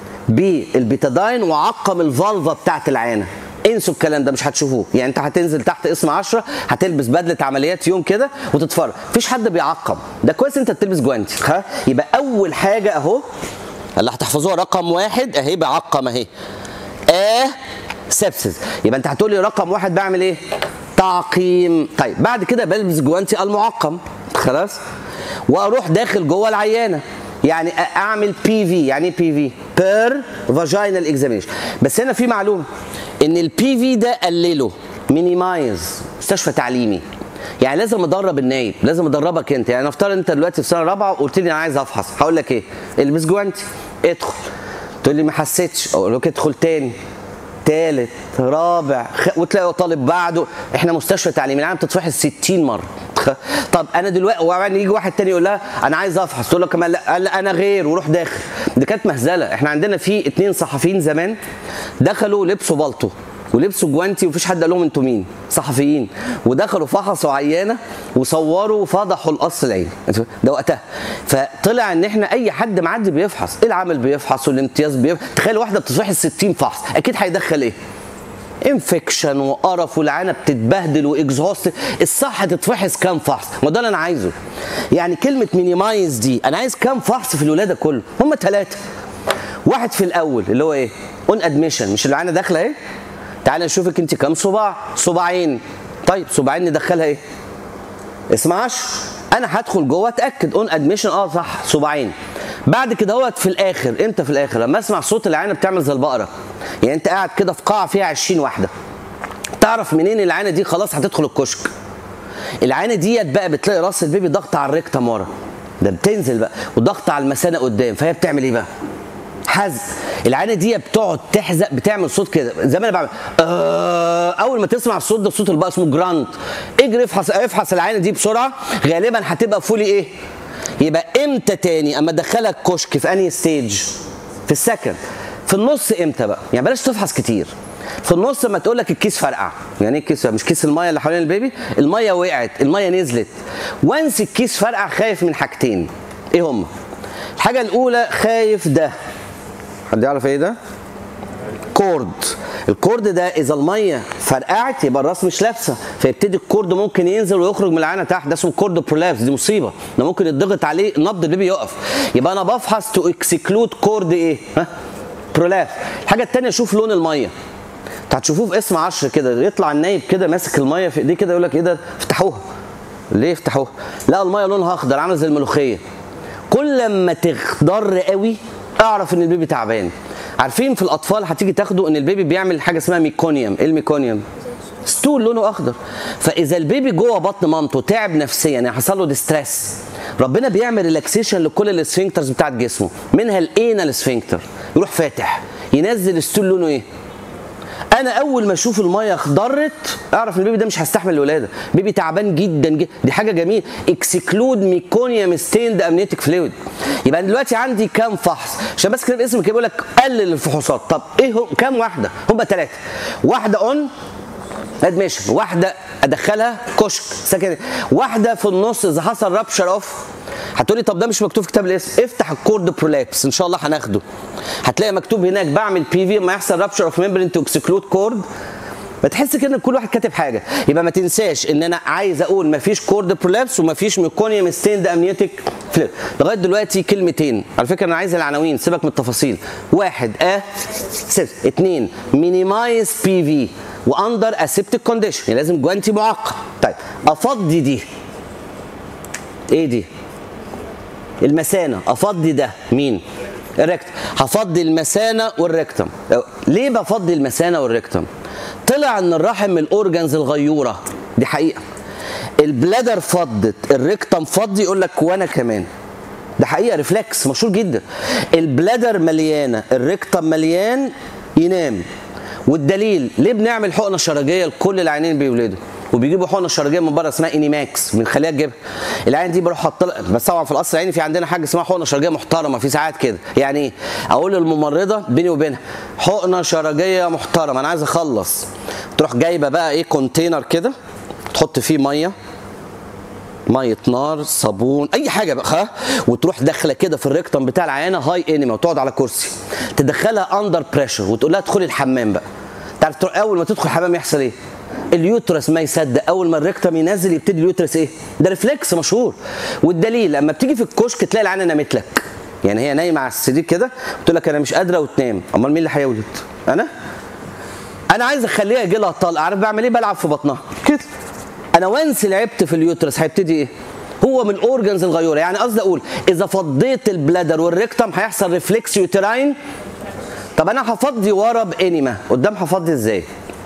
بالبيتادين وعقم الفالفا بتاعت العانه انسوا الكلام ده مش هتشوفوه يعني انت هتنزل تحت اسم 10 هتلبس بدله عمليات يوم كده وتتفرج مفيش حد بيعقم ده كويس انت بتلبس جوانتي ها يبقى اول حاجه اهو اللي هتحفظوها رقم واحد اهي بعقم اهي اه سبسس يبقى انت هتقول لي رقم واحد بعمل ايه تعقيم طيب بعد كده بلبس جوانتي المعقم خلاص واروح داخل جوه العيانه يعني اعمل بي في يعني ايه بي في بير فاجينال اكزامينشن بس هنا في معلومه ان البي في ده قلله مينيمايز مستشفى تعليمي يعني لازم ادرب النايب لازم ادربك انت يعني نفترض انت دلوقتي في سنه رابعه وقلت لي انا عايز افحص هقول لك ايه البس جوانتي ادخل تقول لي ما حسيتش اقول لك ادخل تاني تالت رابع خ... وتلاقي طالب بعده احنا مستشفى تعليمي العالم بتتفحص 60 مره طب انا دلوقتي وبعدين يجي واحد تاني يقول لها انا عايز افحص تقول له كمان لا, لا انا غير وروح داخل دي كانت مهزله احنا عندنا في اتنين صحفيين زمان دخلوا لبسوا بالطو ولبسوا جوانتي ومفيش حد قال لهم انتوا مين صحفيين ودخلوا فحصوا عيانه وصوروا وفضحوا القص العيني ده وقتها فطلع ان احنا اي حد معدي بيفحص العامل بيفحص والامتياز بيفحص تخيل واحده بتفحص 60 فحص اكيد هيدخل ايه انفكشن وقرف والعانه بتتبهدل واكزهوست الصح تتفحص كام فحص ما ده اللي انا عايزه يعني كلمه مينيمايز دي انا عايز كام فحص في الولاده كله هم ثلاثه واحد في الاول اللي هو ايه اون ادميشن مش العانه داخله ايه تعالى نشوفك انت كام صباع صباعين طيب صباعين ندخلها ايه اسمعش انا هدخل جوه اتاكد اون ادميشن اه صح صباعين بعد كده هوت في الاخر امتى في الاخر لما اسمع صوت العينه بتعمل زي البقره يعني انت قاعد كده في قاعه فيها 20 واحده تعرف منين العينه دي خلاص هتدخل الكشك العينه ديت بقى بتلاقي راس البيبي ضغط على الريكتم ورا ده بتنزل بقى وضغط على المثانه قدام فهي بتعمل ايه بقى حزق العينه دي بتقعد تحزق بتعمل صوت كده زي ما انا بعمل آه اول ما تسمع الصوت ده صوت البقى اسمه جرانت اجري افحص افحص العينه دي بسرعه غالبا هتبقى فولي ايه يبقى امتى تاني اما ادخلك كشك في انهي ستيج في السكند في النص امتى بقى يعني بلاش تفحص كتير في النص لما تقول لك الكيس فرقع يعني ايه الكيس مش كيس الميه اللي حوالين البيبي الميه وقعت الميه نزلت وانس الكيس فرقع خايف من حاجتين ايه هما الحاجه الاولى خايف ده حد يعرف ايه ده كورد الكورد ده اذا الميه فرقعت يبقى الراس مش لابسه فيبتدي الكورد ممكن ينزل ويخرج من العانه تحت ده اسمه كورد برولابس دي مصيبه ده ممكن يتضغط عليه نبض البيبي يقف يبقى انا بفحص تو اكسكلود كورد ايه ها برولابس الحاجه الثانيه اشوف لون الميه انت هتشوفوه في اسم 10 كده يطلع النايب كده ماسك الميه في ايديه كده يقول لك ايه ده افتحوها ليه افتحوها لا الميه لونها اخضر عامل زي الملوخيه كل ما تخضر قوي اعرف ان البيبي تعبان عارفين في الاطفال هتيجي تاخدوا ان البيبي بيعمل حاجه اسمها ميكونيوم ايه الميكونيوم ستول لونه اخضر فاذا البيبي جوه بطن مامته تعب نفسيا يعني حصل له ديستريس ربنا بيعمل ريلاكسيشن لكل السفنكترز بتاعت جسمه منها الانال سفنكتر يروح فاتح ينزل ستول لونه ايه انا اول ما اشوف الميه اخضرت اعرف ان البيبي ده مش هيستحمل الولاده بيبي تعبان جدا جدا دي حاجه جميله اكسكلود ميكونيوم ستيند امنيتك فلويد يبقى أنا دلوقتي عندي كام فحص عشان بس كده باسم كده بيقول لك قلل الفحوصات طب ايه هم كام واحده هم ثلاثه واحده اون ادميشن واحده ادخلها كشك سكن واحده في النص اذا حصل رابشر اوف هتقولي طب ده مش مكتوب في كتاب الاسم افتح الكورد برولابس ان شاء الله هناخده هتلاقي مكتوب هناك بعمل بي في لما يحصل رابشر اوف ممبرين تو اكسكلود كورد بتحس كده ان كل واحد كاتب حاجه يبقى ما تنساش ان انا عايز اقول ما فيش كورد برولابس وما فيش ميكونيوم ستيند امنيوتيك فليب لغايه دلوقتي كلمتين على فكره انا عايز العناوين سيبك من التفاصيل واحد ا ست اثنين مينيمايز بي في واندر اسيبتيك كونديشن يعني لازم جوانتي معقم طيب افضي دي ايه دي المثانه افضي ده مين الريكتم هفضي المثانه والريكتم ليه بفضي المثانه والريكتم طلع ان الرحم من الاورجنز الغيوره دي حقيقه البلادر فضت الريكتم فضي يقول لك وانا كمان ده حقيقه ريفلكس مشهور جدا البلادر مليانه الريكتم مليان ينام والدليل ليه بنعمل حقنه شرجيه لكل العينين بيولدوا وبيجيبوا حقنه شرجيه من بره اسمها انيماكس بنخليها تجيبها العين دي بروح احط لها- بس طبعا في القصر العيني في عندنا حاجه اسمها حقنه شرجيه محترمه في ساعات كده يعني ايه اقول للممرضه بيني وبينها حقنه شرجيه محترمه انا عايز اخلص تروح جايبه بقى ايه كونتينر كده تحط فيه ميه ميه نار صابون اي حاجه بقى ها وتروح داخله كده في الريكتم بتاع العيانه هاي انيما وتقعد على كرسي تدخلها اندر بريشر وتقول لها ادخلي الحمام بقى تعرف تروح اول ما تدخل الحمام يحصل ايه اليوترس ما يصدق اول ما الريكتم ينزل يبتدي اليوترس ايه ده ريفلكس مشهور والدليل لما بتيجي في الكشك تلاقي العيانه نامت لك يعني هي نايمه على السرير كده تقول لك انا مش قادره وتنام امال مين اللي هيولد انا انا عايز اخليها يجي لها طلق عارف بعمل ايه بلعب في بطنها كده انا وانس لعبت في اليوترس هيبتدي ايه هو من الاورجنز الغيوره يعني قصدي اقول اذا فضيت البلادر والريكتم هيحصل ريفلكس يوتراين طب انا هفضي ورا بانيما قدام هفضي ازاي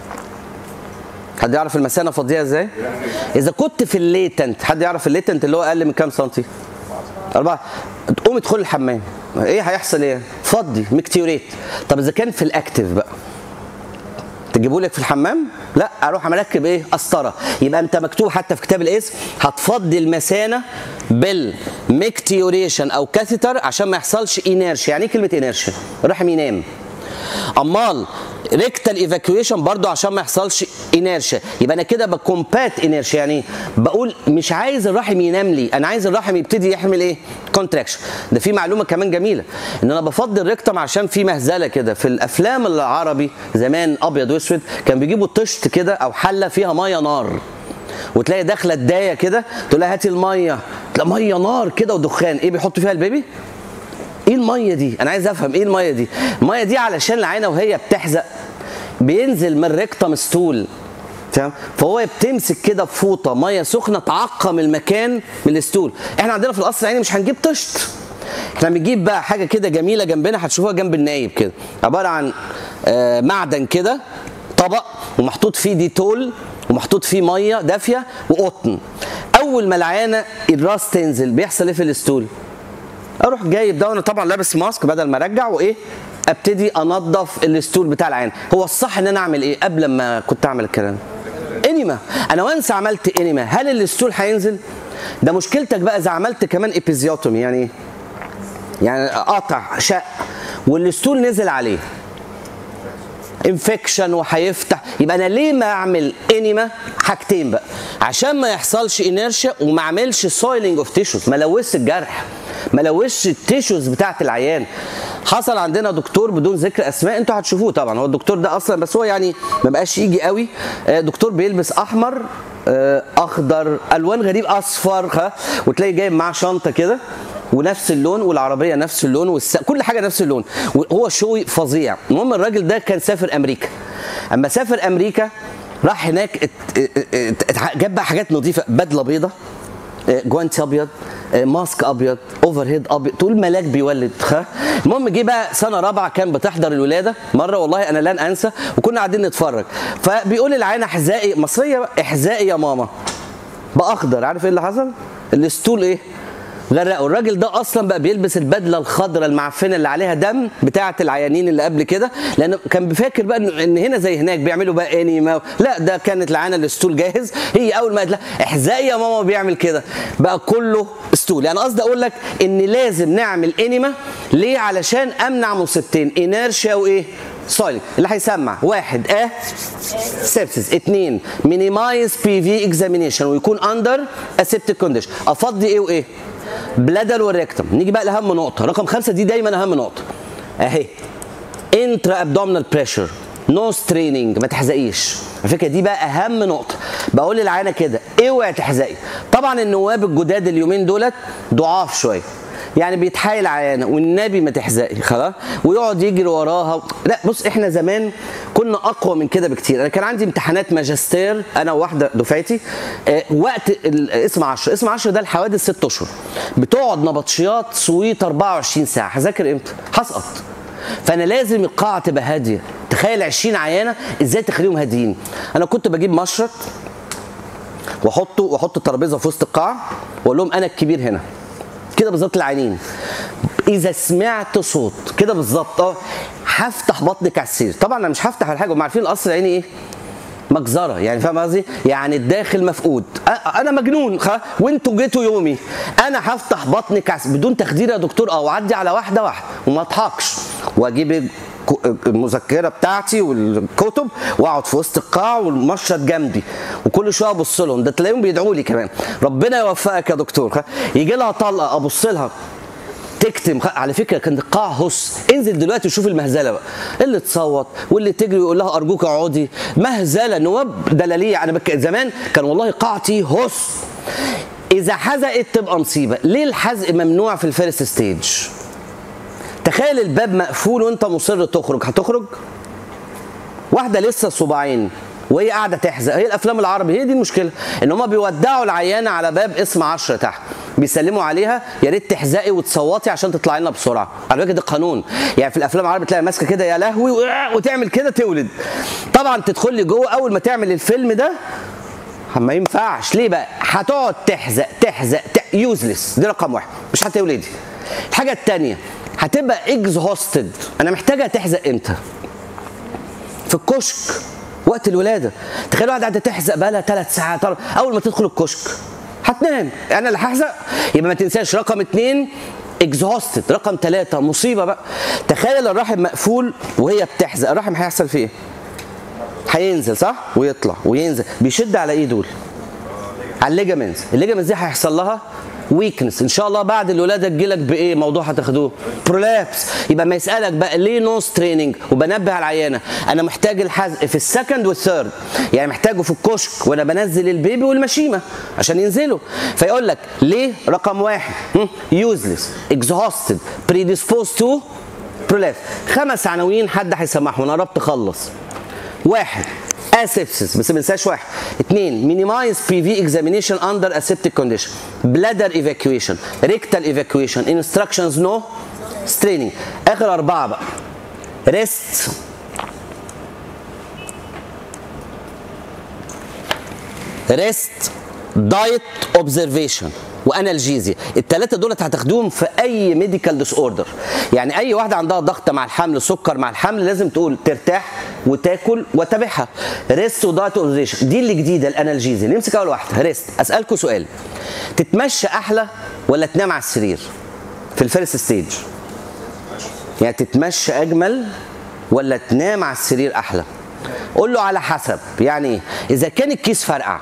حد يعرف المثانه افضيها ازاي اذا كنت في الليتنت حد يعرف الليتنت اللي هو اقل من كام سنتي أربعة تقوم ادخل الحمام ايه هيحصل ايه فضي مكتيوريت طب اذا كان في الاكتف بقى تجيبوا لك في الحمام لا اروح مركب ايه قسطره يبقى انت مكتوب حتى في كتاب الاسم هتفضي المثانه بالمكتيوريشن او كاثيتر عشان ما يحصلش انيرشيا يعني ايه كلمه انيرشيا الرحم ينام امال ريكتال ايفاكويشن برضو عشان ما يحصلش انيرشيا يبقى انا كده بكومبات انيرشيا يعني بقول مش عايز الرحم ينام لي انا عايز الرحم يبتدي يحمل ايه كونتراكشن ده في معلومه كمان جميله ان انا بفضل الريكتم عشان في مهزله كده في الافلام العربي زمان ابيض واسود كان بيجيبوا طشت كده او حله فيها ميه نار وتلاقي داخله الدايه كده تقول لها هاتي الميه تلاقي ميه نار كده ودخان ايه بيحطوا فيها البيبي ايه الميه دي انا عايز افهم ايه الميه دي الميه دي علشان العينه وهي بتحزق بينزل من الريكتم ستول تمام فهو بتمسك كده بفوطه ميه سخنه تعقم المكان من الستول احنا عندنا في القصر العيني مش هنجيب طشت احنا بنجيب بقى حاجه كده جميله جنبنا هتشوفوها جنب النايب كده عباره عن آه، معدن كده طبق ومحطوط فيه ديتول ومحطوط فيه ميه دافيه وقطن اول ما العيانه الراس تنزل بيحصل ايه في الستول اروح جايب ده وانا طبعا لابس ماسك بدل ما ارجع وايه ابتدي انظف الستول بتاع العين هو الصح ان انا اعمل ايه قبل ما كنت اعمل الكلام انيما انا وانس عملت انيما هل الستول هينزل ده مشكلتك بقى اذا عملت كمان ابيزيوتومي يعني ايه يعني قطع شق والستول نزل عليه انفكشن وهيفتح يبقى انا ليه ما اعمل انيما حاجتين بقى عشان ما يحصلش انيرشيا وما اعملش سويلنج اوف تيشوز ما لوثش الجرح ما لوثش التيشوز بتاعت العيان حصل عندنا دكتور بدون ذكر اسماء انتوا هتشوفوه طبعا هو الدكتور ده اصلا بس هو يعني ما بقاش يجي قوي آه، دكتور بيلبس احمر آه، اخضر الوان غريب اصفر ها وتلاقي جايب معاه شنطه كده ونفس اللون والعربيه نفس اللون والس... كل حاجه نفس اللون وهو شوي فظيع المهم الراجل ده كان سافر امريكا اما سافر امريكا راح هناك ات... ات... ات... جاب بقى حاجات نظيفه بدله بيضه آه، جوانتي ابيض آه، ماسك ابيض اوفر هيد ابيض تقول ملاك بيولد ها المهم جه بقى سنه رابعه كان بتحضر الولاده مره والله انا لن انسى وكنا قاعدين نتفرج فبيقول العينه احزائي مصريه بقى، احزائي يا ماما باخضر عارف ايه اللي حصل الستول ايه غرقوا الراجل ده اصلا بقى بيلبس البدله الخضراء المعفنه اللي عليها دم بتاعه العيانين اللي قبل كده لانه كان بيفكر بقى إن- ان هنا زي هناك بيعملوا بقى انيما لا ده كانت العانه الستول جاهز هي اول ما قالت لها احزائي يا ماما بيعمل كده بقى كله ستول يعني قصدي اقول لك ان لازم نعمل انيما ليه علشان امنع مصيبتين انيرشيا وايه سايلنت اللي هيسمع واحد اه سيبسيس اثنين مينيمايز بي في اكزامينيشن ويكون اندر اسيبتيك كونديشن افضي ايه وايه بلادر والريكتم نيجي بقى لاهم نقطه رقم خمسة دي دايما اهم نقطه اهي انترا ابدومينال بريشر نو ستريننج ما تحزقيش على فكره دي بقى اهم نقطه بقول للعينه كده اوعي تحزقي طبعا النواب الجداد اليومين دولت ضعاف شويه يعني بيتحايل عيانه والنبي ما تحزقي خلاص ويقعد يجري وراها لا بص احنا زمان كنا اقوى من كده بكتير انا كان عندي امتحانات ماجستير انا وواحده دفعتي آه، وقت ال- اسم 10 اسم 10 ده الحوادث 6 اشهر بتقعد نبطشيات سويت 24 ساعه هذاكر امتى هسقط فانا لازم القاعه تبقى هاديه تخيل 20 عيانه ازاي تخليهم هاديين انا كنت بجيب مشرط واحطه واحط الترابيزه في وسط القاعه واقول لهم انا الكبير هنا كده بالظبط العينين اذا سمعت صوت كده بالظبط اه هفتح بطنك على السرير طبعا انا مش هفتح على حاجه هم عارفين القصر العيني ايه مجزره يعني فاهم قصدي يعني الداخل مفقود أ- انا مجنون خ... وانتوا جيتوا يومي انا هفتح بطني كعس بدون تخدير يا دكتور اه واعدي على واحده واحده وما اضحكش واجيب الك- المذكره بتاعتي والكتب واقعد في وسط القاع والمشرط جنبي وكل شويه ابص لهم ده تلاقيهم بيدعوا لي كمان ربنا يوفقك يا دكتور خ... يجي لها طلقه ابص لها تكتم خ- على فكره كان القاع هس انزل دلوقتي وشوف المهزله بقى اللي تصوت واللي تجري ويقول لها ارجوك اقعدي مهزله نواب دلاليه انا بك... زمان كان والله قاعتي هس اذا حزقت تبقى مصيبه ليه الحزق ممنوع في الفيرست ستيج تخيل الباب مقفول وانت مصر تخرج هتخرج واحده لسه صباعين وهي قاعده تحزق هي الافلام العربي هي دي المشكله ان هم بيودعوا العيانه على باب اسم 10 تحت بيسلموا عليها يا ريت تحزقي وتصوتي عشان تطلعي لنا بسرعه على فكره ده قانون يعني في الافلام العربي تلاقي ماسكه كده يا لهوي وتعمل كده تولد طبعا تدخل لي جوه اول ما تعمل الفيلم ده ما ينفعش ليه بقى هتقعد تحزق تحزق يوزلس دي رقم واحد مش هتولدي الحاجه الثانيه هتبقى اكزهوستد انا محتاجه تحزق امتى في الكشك وقت الولاده تخيل واحده قاعده تحزق بقى لها ثلاث ساعات اول ما تدخل الكشك هتنام انا اللي هحزق يبقى ما تنساش رقم اثنين اكزهوستد رقم ثلاثة مصيبة بقى تخيل الرحم مقفول وهي بتحزق الرحم هيحصل فيه ايه؟ هينزل صح ويطلع وينزل بيشد على ايه دول على الليجامنتس الليجامنتس دي هيحصل لها ويكنس ان شاء الله بعد الولاده تجيلك بايه موضوع هتاخدوه برولابس يبقى ما يسالك بقى ليه نوز تريننج وبنبه على العيانه انا محتاج الحزق في السكند والثيرد يعني محتاجه في الكشك وانا بنزل البيبي والمشيمه عشان ينزلوا فيقول لك ليه رقم واحد يوزلس اكزهوستد بريديسبوز تو برولابس خمس عناوين حد هيسمعهم انا قربت اخلص واحد اسيبسس بس ما ننساش واحد اثنين مينيمايز بي في اكزامينيشن اندر اسيبتيك كونديشن بلادر ايفاكويشن ريكتال ايفاكويشن انستراكشنز نو ستريننج اخر اربعه بقى ريست ريست دايت اوبزرفيشن وانالجيزيا الثلاثه دول هتاخدوهم في اي ميديكال ديس اوردر يعني اي واحده عندها ضغط مع الحمل سكر مع الحمل لازم تقول ترتاح وتاكل وتابعها ريست ودايت اوبزرفيشن دي اللي جديده الانالجيزيا نمسك اول واحده ريست اسالكم سؤال تتمشى احلى ولا تنام على السرير في الفيرست ستيج يعني تتمشى اجمل ولا تنام على السرير احلى قول له على حسب يعني ايه اذا كان الكيس فرقع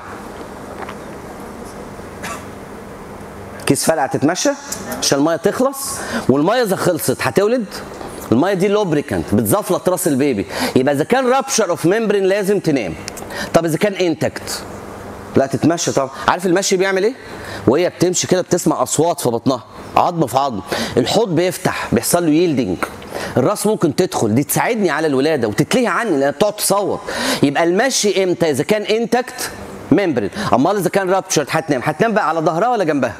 كيس فرقع تتمشى عشان الميه تخلص والميه اذا خلصت هتولد الميه دي لوبريكانت بتزفلط راس البيبي يبقى اذا كان رابشر اوف ممبرين لازم تنام طب اذا كان انتكت لا تتمشى طبعا عارف المشي بيعمل ايه وهي بتمشي كده بتسمع اصوات في بطنها عظم في عظم الحوض بيفتح بيحصل له ييلدنج الراس ممكن تدخل دي تساعدني على الولاده وتتلهي عني لان بتقعد تصوت يبقى المشي امتى اذا كان انتكت ممبرين امال اذا كان رابتشر هتنام هتنام بقى على ظهرها ولا جنبها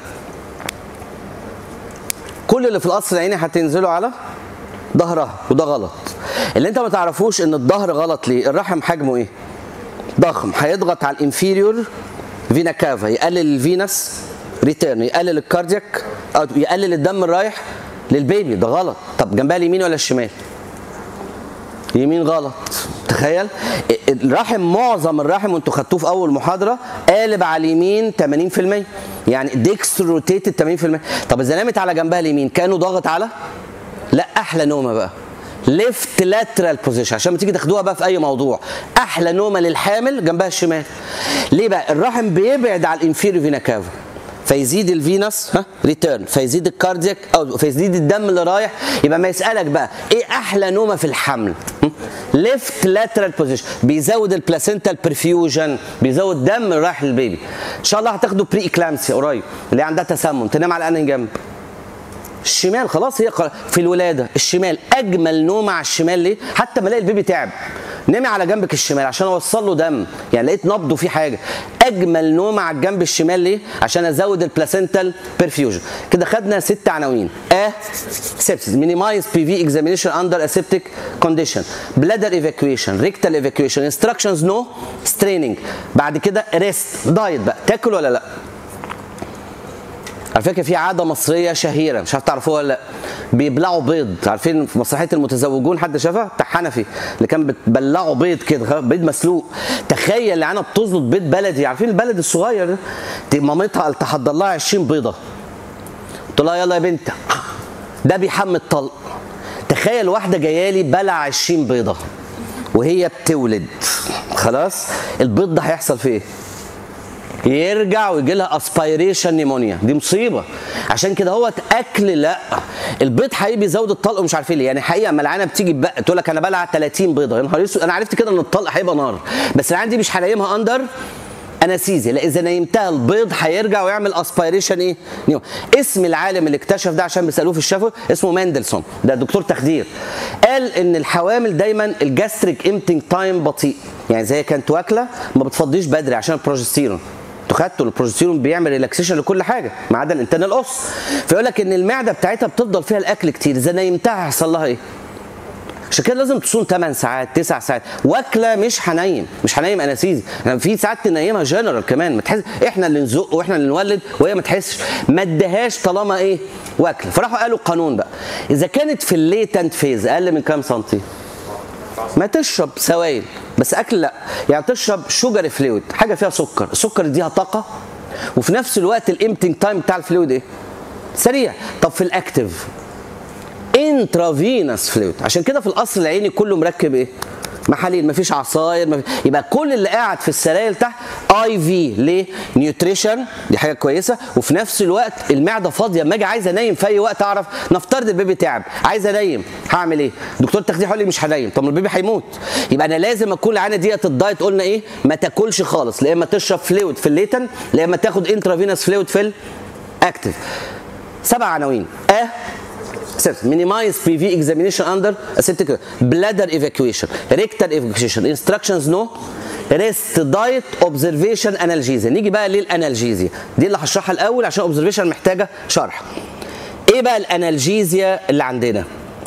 كل اللي في القصر العيني هتنزلوا على ظهرها وده غلط اللي انت ما تعرفوش ان الظهر غلط ليه الرحم حجمه ايه ضخم هيضغط على الانفيريور فينا كافا يقلل الفينس ريتيرن يقلل الكاردياك او يقلل الدم الرايح للبيبي ده غلط طب جنبها اليمين ولا الشمال يمين غلط تخيل الرحم معظم الرحم وانتوا خدتوه في اول محاضره قالب على اليمين 80% يعني ديكستر روتيتد 80% طب اذا نامت على جنبها اليمين كانه ضاغط على لا احلى نومه بقى ليفت لاترال بوزيشن عشان ما تيجي تاخدوها بقى في اي موضوع احلى نومه للحامل جنبها الشمال ليه بقى الرحم بيبعد على الانفيريو فينا كافا فيزيد الفينس ها ريتيرن فيزيد الكاردياك او فيزيد الدم اللي رايح يبقى ما يسالك بقى ايه احلى نومه في الحمل ليفت لاترال بوزيشن بيزود البلاسينتال برفيوجن بيزود دم اللي رايح للبيبي ان شاء الله هتاخدوا بري اكلامسيا قريب اللي عندها تسمم تنام على انهي جنب الشمال خلاص هي قرار. في الولاده الشمال اجمل نومه على الشمال ليه حتى ما الاقي البيبي تعب نامي على جنبك الشمال عشان اوصل له دم يعني لقيت نبضه في حاجه اجمل نومه على الجنب الشمال ليه عشان ازود البلاسينتال برفيوجن كده خدنا ست عناوين ا سيبسيس مينيمايز بي في اكزامينيشن اندر اسيبتيك كونديشن بلادر ايفاكويشن ريكتال ايفاكويشن انستراكشنز نو ستريننج بعد كده ريست دايت بقى تاكل ولا لا على فكره في عاده مصريه شهيره مش عارف تعرفوها ولا لا بيبلعوا بيض عارفين في مسرحيه المتزوجون حد شافها بتاع حنفي اللي كان بتبلعوا بيض كده خلاص، بيض مسلوق تخيل العينه بتظبط بيض بلدي عارفين البلد الصغير ده دي مامتها قال تحضر لها 20 بيضه قلت لها يلا يا بنت ده بيحمي الطلق تخيل واحده جايه لي بلع 20 بيضه وهي بتولد خلاص البيض ده هيحصل فيه ايه يرجع ويجي لها اسبيريشن نيمونيا دي مصيبه عشان كده هو اكل لا البيض حقيقي بيزود الطلق ومش عارف ليه يعني حقيقه اما العينه بتيجي بقى تقول لك انا بلع 30 بيضه يا نهار اسود انا عرفت كده ان الطلق هيبقى نار بس العينه دي مش هنيمها اندر انستيزيا لا اذا نيمتها البيض هيرجع ويعمل اسبيريشن ايه نيو. اسم العالم اللي اكتشف ده عشان بيسالوه في الشفوي اسمه ماندلسون ده دكتور تخدير قال ان الحوامل دايما الجاستريك امتنج تايم بطيء يعني زي كانت واكله ما بتفضيش بدري عشان البروجستيرون انتوا خدتوا البروجستيرون بيعمل ريلاكسيشن لكل حاجه ما عدا الانتان القص فيقول لك ان المعده بتاعتها بتفضل فيها الاكل كتير اذا نيمتها هيحصل لها ايه؟ عشان كده لازم تصوم 8 ساعات 9 ساعات واكله مش هنيم مش هنيم اناسيزي يعني في ساعات تنيمها جنرال كمان ما تحس احنا اللي نزق واحنا اللي نولد وهي ما تحسش ما ادهاش طالما ايه واكله فراحوا قالوا قانون بقى اذا كانت في الليتنت فيز اقل من كام سنتي ما تشرب سوائل بس اكل لا يعني تشرب شوجر فلويد حاجه فيها سكر السكر يديها طاقه وفي نفس الوقت الامتنج تايم بتاع الفلويد ايه سريع طب في الاكتف انترافينس فلويد عشان كده في القصر العيني كله مركب ايه محاليل مفيش عصاير مفيش يبقى كل اللي قاعد في السراير تحت اي في ليه نيوتريشن دي حاجه كويسه وفي نفس الوقت المعده فاضيه اما اجي عايز انيم في اي وقت اعرف نفترض البيبي تعب عايز انيم هعمل ايه دكتور التخدير يقول لي مش هنيم طب ما البيبي هيموت يبقى انا لازم اكون العانه ديت الدايت قلنا ايه ما تاكلش خالص لا اما تشرب فلويد في الليتن لا اما تاخد انترافينس فلويد في الاكتف سبع عناوين اه steps minimize PV examination under aseptic bladder evacuation rectal evacuation instructions no rest diet observation analgesia نيجي بقى للانالجيزيا دي اللي هشرحها الاول عشان observation محتاجه شرح ايه بقى الانالجيزيا اللي عندنا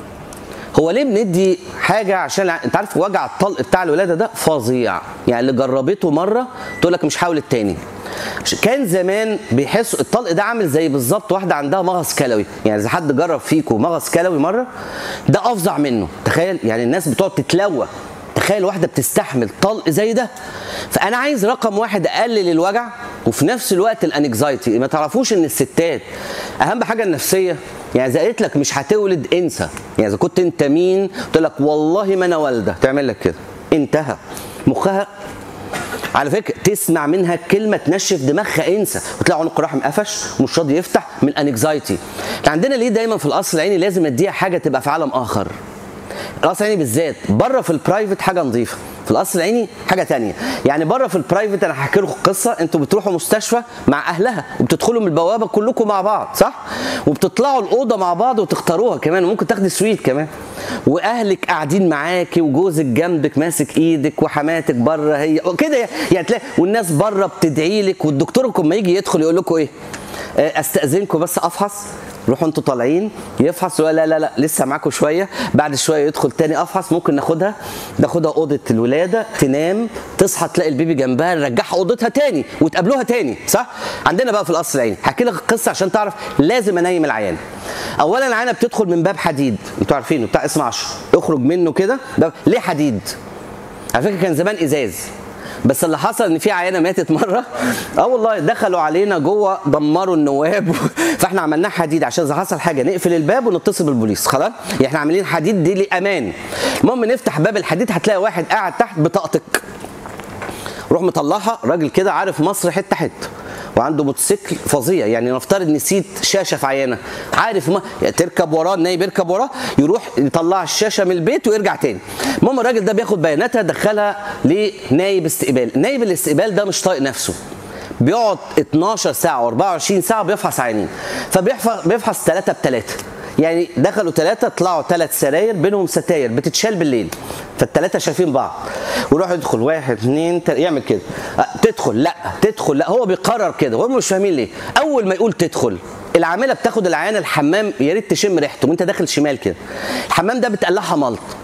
هو ليه بندي حاجه عشان انت عارف وجع الطلق بتاع الولاده ده فظيع يعني اللي جربته مره تقول لك مش حاول التاني عشان كان زمان بيحسوا الطلق ده عامل زي بالظبط واحده عندها مغص كلوي يعني اذا حد جرب فيكم مغص كلوي مره ده افظع منه تخيل يعني الناس بتقعد تتلوى تخيل واحده بتستحمل طلق زي ده فانا عايز رقم واحد اقلل الوجع وفي نفس الوقت الانكزايتي ما تعرفوش ان الستات اهم حاجه النفسيه يعني اذا قالت لك مش هتولد انسى يعني اذا كنت انت مين قلت لك والله ما انا والده تعمل لك كده انتهى مخها على فكره تسمع منها كلمه تنشف دماغها انسى وتلاقي عنق الرحم قفش ومش راضي يفتح من الانكزايتي عندنا ليه دايما في القصر العيني لازم اديها حاجه تبقى في عالم اخر القصر العيني بالذات بره في البرايفت حاجه نظيفه في القصر العيني حاجه تانية يعني بره في البرايفت انا هحكي لكم قصه انتوا بتروحوا مستشفى مع اهلها وبتدخلوا من البوابه كلكم مع بعض صح وبتطلعوا الاوضه مع بعض وتختاروها كمان وممكن تاخدي سويت كمان واهلك قاعدين معاكي وجوزك جنبك ماسك ايدك وحماتك بره هي كده يعني تلاقي والناس بره بتدعي لك والدكتور لما يجي يدخل يقول لكم ايه استاذنكم بس افحص روحوا انتوا طالعين يفحص لا لا لا لسه معاكم شويه بعد شويه يدخل تاني افحص ممكن ناخدها ناخدها اوضه الولاده تنام تصحى تلاقي البيبي جنبها نرجعها اوضتها تاني وتقابلوها تاني صح عندنا بقى في القصر العيني هحكي لك القصه عشان تعرف لازم انيم العيان اولا العيانه بتدخل من باب حديد انتوا عارفينه بتاع اسم 10 اخرج منه كده ليه حديد على فكره كان زمان ازاز بس اللي حصل ان في عيانه ماتت مره اه والله دخلوا علينا جوه دمروا النواب فاحنا عملناه حديد عشان اذا حصل حاجه نقفل الباب ونتصل بالبوليس خلاص يعني احنا عاملين حديد دي لامان المهم نفتح باب الحديد هتلاقي واحد قاعد تحت بطاقتك روح مطلعها راجل كده عارف مصر حته حته وعنده موتوسيكل فظيع يعني نفترض نسيت شاشه في عيانه عارف ما يعني تركب وراه النايب يركب وراه يروح يطلع الشاشه من البيت ويرجع تاني المهم الراجل ده بياخد بياناتها دخلها لنايب استقبال نايب الاستقبال ده مش طايق نفسه بيقعد 12 ساعه و24 ساعه بيفحص عيانين فبيفحص بيفحص ثلاثه بثلاثه يعني دخلوا ثلاثة طلعوا ثلاث سراير بينهم ستاير بتتشال بالليل فالثلاثة شايفين بعض ويروح يدخل واحد اثنين تل... يعمل كده تدخل لا تدخل لا هو بيقرر كده وهم مش فاهمين ليه أول ما يقول تدخل العامله بتاخد العيان الحمام يا ريت تشم ريحته وانت داخل شمال كده الحمام ده بتقلعها ملط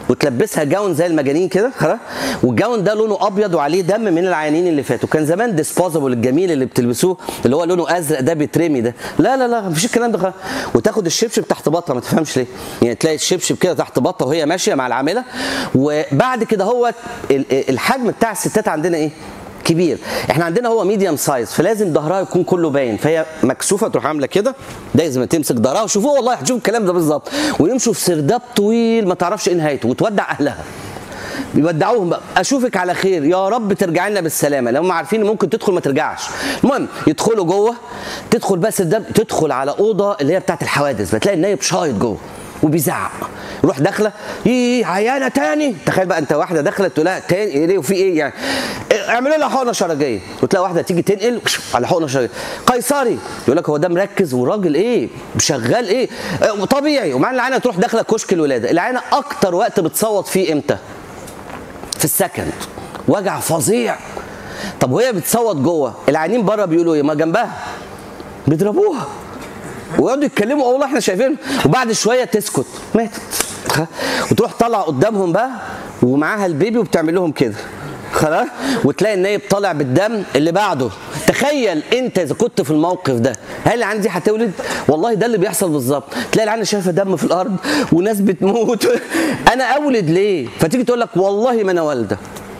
وتلبسها جاون زي المجانين كده خلاص والجاون ده لونه ابيض وعليه دم من العيانين اللي فاتوا كان زمان ديسبوزبل الجميل اللي بتلبسوه اللي هو لونه ازرق ده بيترمي ده لا لا لا مفيش الكلام ده خلاص وتاخد الشبشب تحت بطه ما تفهمش ليه يعني تلاقي الشبشب كده تحت بطه وهي ماشيه مع العامله وبعد كده هو ال- الحجم بتاع الستات عندنا ايه كبير احنا عندنا هو ميديوم سايز فلازم ظهرها يكون كله باين فهي مكسوفه تروح عامله كده ده لازم تمسك ظهرها وشوفوه والله هتشوفوا الكلام ده بالظبط ويمشوا في سرداب طويل ما تعرفش ايه نهايته وتودع اهلها بيودعوهم بقى اشوفك على خير يا رب ترجعي لنا بالسلامه لو هم عارفين إن ممكن تدخل ما ترجعش المهم يدخلوا جوه تدخل بقى سرداب تدخل على اوضه اللي هي بتاعت الحوادث بتلاقي النايب شايط جوه وبيزعق يروح داخله ايه عيانه تاني تخيل بقى انت واحده داخله تقول لها تاني ايه ليه وفي ايه يعني إيه، اعملوا لها حقنه شرجيه وتلاقي واحده تيجي تنقل على حقنه شرجيه قيصري يقول لك هو ده مركز وراجل ايه شغال ايه إيه، طبيعي ومع العيانه تروح داخله كشك الولاده العيانه اكتر وقت بتصوت فيه امتى في السكند وجع فظيع طب وهي بتصوت جوه العيانين بره بيقولوا ايه ما جنبها بيضربوها ويقعدوا يتكلموا اه والله احنا شايفين وبعد شويه تسكت ماتت خ- وتروح طالعه قدامهم بقى ومعاها البيبي وبتعمل لهم كده خلاص وتلاقي النايب طالع بالدم اللي بعده تخيل انت اذا كنت في الموقف ده هل العيان دي هتولد والله ده اللي بيحصل بالظبط تلاقي العيان شايفه دم في الارض وناس بتموت انا اولد ليه فتيجي تقول لك والله ما انا والده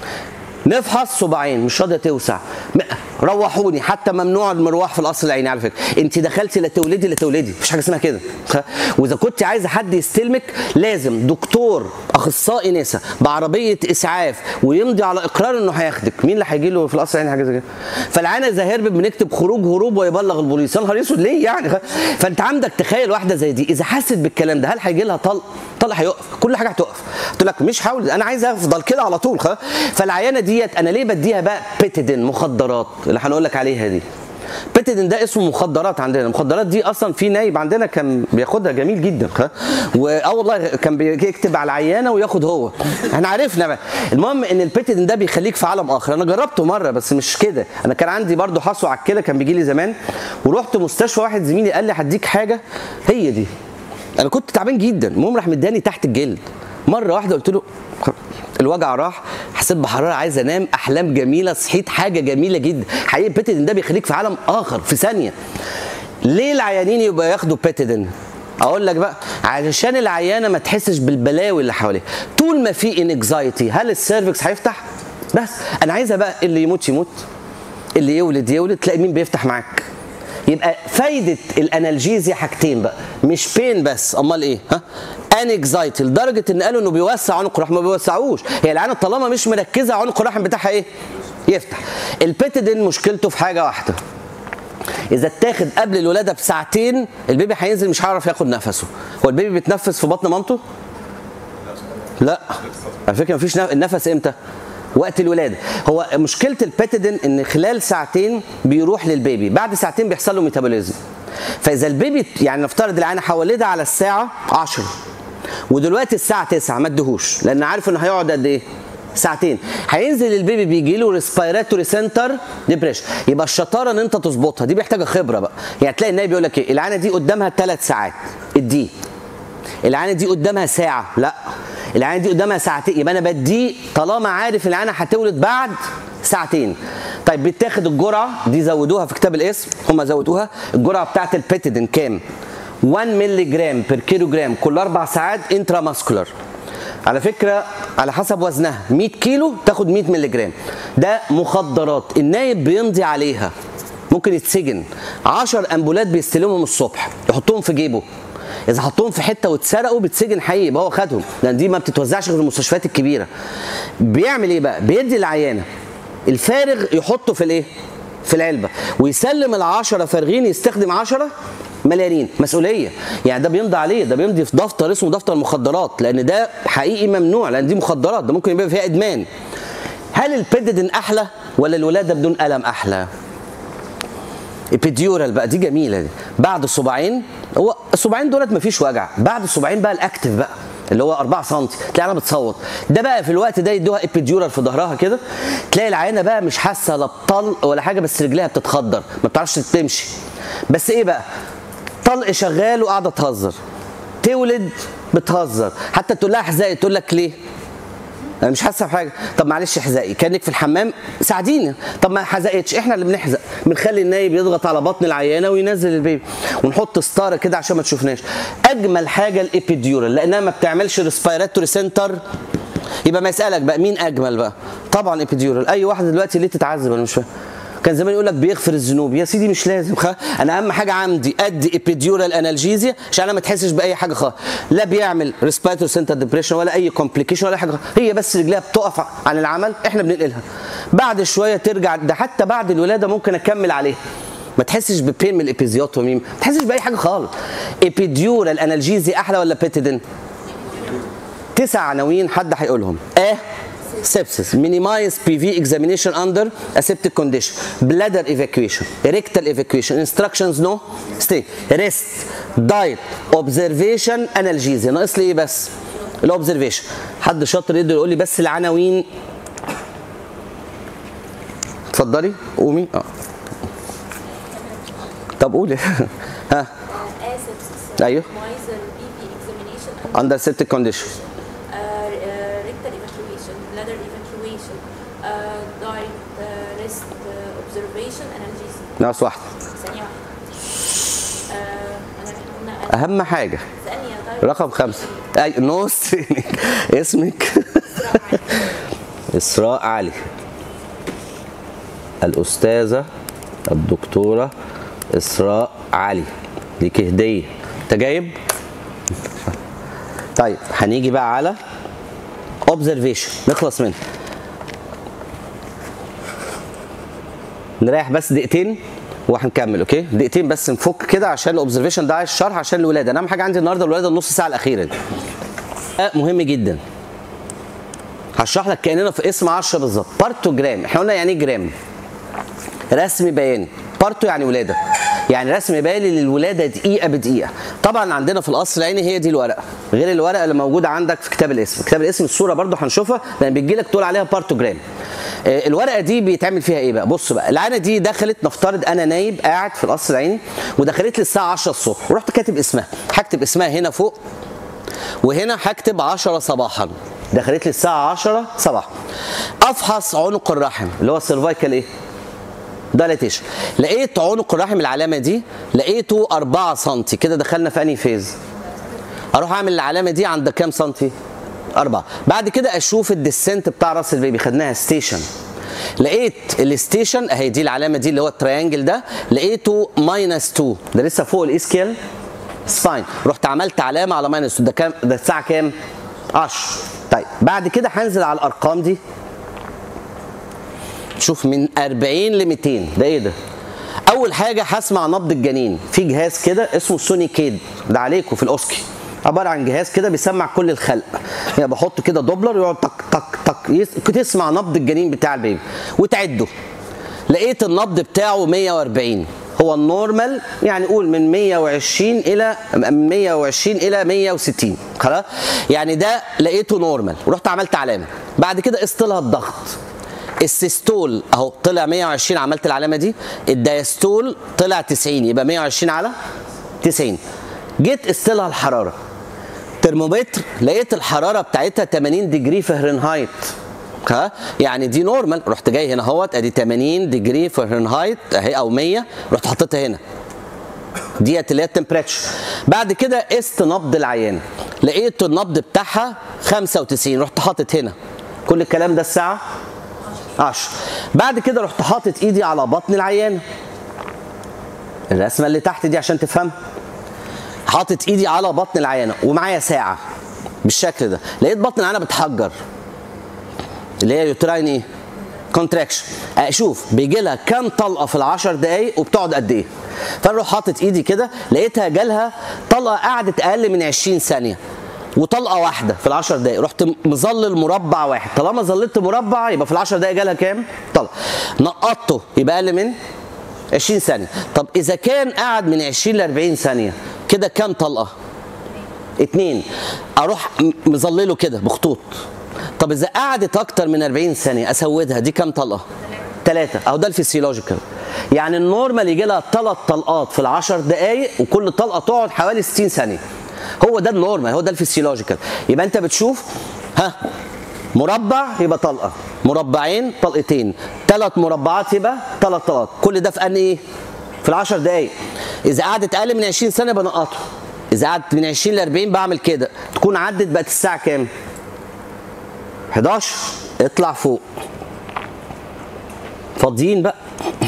نفحص صباعين مش راضيه توسع م- روحوني حتى ممنوع المروح في القصر العيني على فكره انت دخلتي لا تولدي لا تولدي مفيش حاجه اسمها كده خ- واذا كنت عايزه حد يستلمك لازم دكتور اخصائي نساء بعربيه اسعاف ويمضي على اقرار انه هياخدك مين اللي هيجي له في القصر العيني حاجه زي كده فالعيانه اذا هربت بنكتب خروج هروب ويبلغ البوليس يا نهار اسود ليه يعني خ- فانت عندك تخيل واحده زي دي اذا حست بالكلام ده هل هيجي لها طلق طلق هيقف كل حاجه هتقف قلت لك مش حاول انا عايز افضل كده على طول خلاص فالعيانه ديت انا ليه بديها بقى بيتيدين مخدرات اللي هنقول لك عليها دي بيتيدين ده اسمه مخدرات عندنا المخدرات دي اصلا في نايب عندنا كان بياخدها جميل جدا خلاص واه والله كان بيكتب على العيانه وياخد هو احنا عرفنا بقى المهم ان البيتيدين ده بيخليك في عالم اخر انا جربته مره بس مش كده انا كان عندي برضو حصوه على الكلى كان بيجي لي زمان ورحت مستشفى واحد زميلي قال لي هديك حاجه هي دي انا كنت تعبان جدا المهم راح مداني تحت الجلد مره واحده قلت له الوجع راح حسيت بحراره عايز انام احلام جميله صحيت حاجه جميله جدا حقيقي بيتيدين ده بيخليك في عالم اخر في ثانيه ليه العيانين يبقى ياخدوا بيتيدين اقول لك بقى علشان العيانه ما تحسش بالبلاوي اللي حواليها طول ما في انكزايتي هل السيرفكس هيفتح بس انا عايزها بقى اللي يموت يموت اللي يولد يولد تلاقي مين بيفتح معاك يبقى فايده الانالجيزيا حاجتين بقى مش بين بس امال ايه ها انكزايتي لدرجه ان قالوا انه بيوسع عنق الرحم ما بيوسعوش هي العيانه طالما مش مركزه عنق الرحم بتاعها ايه يفتح البيتيدين مشكلته في حاجه واحده اذا اتاخد قبل الولاده بساعتين البيبي هينزل مش هيعرف ياخد نفسه هو البيبي بيتنفس في بطن مامته لا على فكره مفيش نف- النفس امتى وقت الولاده هو مشكله البيتيدين ان خلال ساعتين بيروح للبيبي بعد ساعتين بيحصل له ميتابوليزم فاذا البيبي يعني نفترض العينه هولدها على الساعه 10 ودلوقتي الساعه 9 ما ادهوش لان عارف انه هيقعد قد ايه ساعتين هينزل البيبي بيجي له ريسبيراتوري سنتر ديبريشن يبقى الشطاره ان انت تظبطها دي محتاجه خبره بقى يعني تلاقي النايب بيقول لك ايه العينه دي قدامها ثلاث ساعات اديه العينه دي قدامها ساعه لا العينه دي قدامها ساعتين يبقى انا بديه طالما عارف العينه هتولد بعد ساعتين طيب بيتاخد الجرعه دي زودوها في كتاب الاسم هم زودوها الجرعه بتاعت البيتيدين كام 1 مللي جرام بير كيلو جرام كل اربع ساعات انترا ماسكولار على فكره على حسب وزنها 100 كيلو تاخد 100 مللي جرام ده مخدرات النايب بيمضي عليها ممكن يتسجن 10 امبولات بيستلمهم الصبح يحطهم في جيبه اذا حطهم في حته واتسرقوا بيتسجن حقيقي يبقى هو خدهم لان دي ما بتتوزعش غير في المستشفيات الكبيره بيعمل ايه بقى بيدي العيانه الفارغ يحطه في الايه في العلبه ويسلم العشرة فارغين يستخدم عشرة مليانين مسؤوليه يعني ده بيمضي عليه ده بيمضي في دفتر اسمه دفتر المخدرات لان ده حقيقي ممنوع لان دي مخدرات ده ممكن يبقى فيها ادمان هل البيددين احلى ولا الولاده بدون الم احلى ابيديورال بقى دي جميله دي بعد الصباعين هو الصباعين دولت مفيش وجع بعد الصباعين بقى الاكتف بقى اللي هو 4 سم تلاقي انا بتصوت ده بقى في الوقت ده يدوها ابيديورال في ظهرها كده تلاقي العينه بقى مش حاسه لا بطلق ولا حاجه بس رجليها بتتخدر ما بتعرفش تمشي بس ايه بقى طلق شغال وقاعده تهزر تولد بتهزر حتى تقول لها احزقي تقول لك ليه انا مش حاسه بحاجه طب معلش احزقي كانك في الحمام ساعديني طب ما حزقتش احنا اللي بنحزق بنخلي النايب يضغط على بطن العيانه وينزل البيبي ونحط ستاره كده عشان ما تشوفناش اجمل حاجه الابيديورال لانها ما بتعملش ريسبيراتوري سنتر يبقى ما يسالك بقى مين اجمل بقى طبعا ابيديورال اي واحده دلوقتي ليه تتعذب انا مش فاهم كان زمان يقول لك بيغفر الذنوب يا سيدي مش لازم خ... انا اهم حاجه عندي ادي ابيديورال انالجيزيا عشان انا ما تحسش باي حاجه خالص لا بيعمل ريسبيراتوري سنتر ديبريشن ولا اي كومبليكيشن ولا حاجه هي بس رجليها بتقف عن العمل احنا بننقلها بعد شويه ترجع ده حتى بعد الولاده ممكن اكمل عليها ما تحسش ببين من الابيزيوتومي ما تحسش باي حاجه خالص ابيديورال انالجيزي احلى ولا بيتيدين تسع عناوين حد هيقولهم اه sepsis minimize PV examination under aseptic condition bladder evacuation rectal evacuation instructions no stay rest diet observation analgesia ناقص لي ايه بس الاوبزرفيشن حد شاطر يقدر يقول لي بس العناوين اتفضلي قومي اه طب قولي ها اسيبسس أيوه. مايزل بي بي اكزامينيشن under septic condition rectal evacuation bladder evacuation uh, diet uh, rest uh, observation analgesia ناقص واحده ثانية واحدة آه، أنا إحنا قلنا اهم حاجه ثانية طيب رقم خمسة اي نص اسمك اسراء علي الاستاذه الدكتوره اسراء علي ليك هديه انت جايب طيب هنيجي بقى على اوبزرفيشن نخلص منه نريح بس دقيقتين وهنكمل اوكي دقيقتين بس نفك كده عشان الاوبزرفيشن ده عايز شرح عشان الولاده انا اهم حاجه عندي النهارده الولاده النص ساعه الاخيره دي ده مهم جدا هشرح لك كاننا في اسم 10 بالظبط بارتو جرام احنا قلنا يعني ايه جرام رسم بياني بارتو يعني ولاده يعني رسم بياني للولاده دقيقه بدقيقه طبعا عندنا في القصر العيني هي دي الورقه غير الورقه اللي موجوده عندك في كتاب الاسم كتاب الاسم الصوره برضو هنشوفها لان بيجي لك تقول عليها بارتو جرام آه، الورقه دي بيتعمل فيها ايه بقى بص بقى العينه دي دخلت نفترض انا نايب قاعد في القصر العيني ودخلت لي الساعه 10 الصبح ورحت كاتب اسمها هكتب اسمها هنا فوق وهنا هكتب 10 صباحا دخلت لي الساعه 10 صباحا افحص عنق الرحم اللي هو السيرفايكال ايه دايليتيشن لقيت عنق الرحم العلامه دي لقيته 4 سم كده دخلنا في انهي فيز اروح اعمل العلامه دي عند كام سنتي أربعة بعد كده أشوف الديسنت بتاع راس البيبي خدناها ستيشن لقيت الستيشن اهي دي العلامه دي اللي هو التريانجل ده لقيته ماينس 2 ده لسه فوق الاسكيال سباين رحت عملت علامه على ماينس 2 ده كام ده الساعه كام 10 طيب بعد كده هنزل على الارقام دي شوف من 40 ل 200 ده ايه ده اول حاجه هسمع نبض الجنين في جهاز كده اسمه سوني كيد ده عليكم في الاوسكي عباره عن جهاز كده بيسمع كل الخلق يعني بحط كده دوبلر يقعد تك تك تك يس... تسمع نبض الجنين بتاع البيبي وتعده لقيت النبض بتاعه 140 هو النورمال يعني قول من 120 الى من 120 الى 160 خلاص يعني ده لقيته نورمال ورحت عملت علامه بعد كده قست لها الضغط السيستول اهو طلع 120 عملت العلامه دي الدايستول طلع 90 يبقى 120 على 90 جيت قست لها الحراره ترمومتر لقيت الحراره بتاعتها 80 ديجري فهرنهايت ها يعني دي نورمال رحت جاي هنا اهوت ادي 80 ديجري فهرنهايت اهي او 100 رحت حطيتها هنا ديت اللي هي التمبريتشر بعد كده قست نبض العيان لقيت النبض بتاعها 95 رحت حاطط هنا كل الكلام ده الساعه 10 بعد كده رحت حاطط ايدي على بطن العيان الرسمه اللي تحت دي عشان تفهم حاطط ايدي على بطن العيانه ومعايا ساعه بالشكل ده لقيت بطن العيانه بتحجر اللي هي يوتراين ايه كونتراكشن اشوف بيجي لها كام طلقه في العشر دقايق وبتقعد قد ايه فانا اروح حاطط ايدي كده لقيتها جالها طلقه قعدت اقل من 20 ثانيه وطلقه واحده في العشر دقايق رحت مظلل مربع واحد طالما ظللت مربع يبقى في العشر دقايق جالها كام طلقه نقطته يبقى اقل من 20 ثانيه طب اذا كان قعد من 20 ل 40 ثانيه كده كام طلقه اتنين اروح مظلله كده بخطوط طب اذا قعدت اكتر من 40 ثانيه اسودها دي كام طلقه ثلاثة اهو ده الفسيولوجيكال يعني النورمال يجي لها ثلاث طلقات في العشر دقائق وكل طلقه تقعد حوالي 60 ثانيه هو ده النورمال هو ده الفسيولوجيكال يبقى انت بتشوف ها مربع يبقى طلقه مربعين طلقتين ثلاث مربعات يبقى ثلاث طلقات كل ده في ان ايه في العشر دقايق اذا قعدت اقل من 20 ثانيه بنقطه اذا قعدت من 20 ل 40 بعمل كده تكون عدت بقت الساعه كام 11 اطلع فوق فاضيين بقى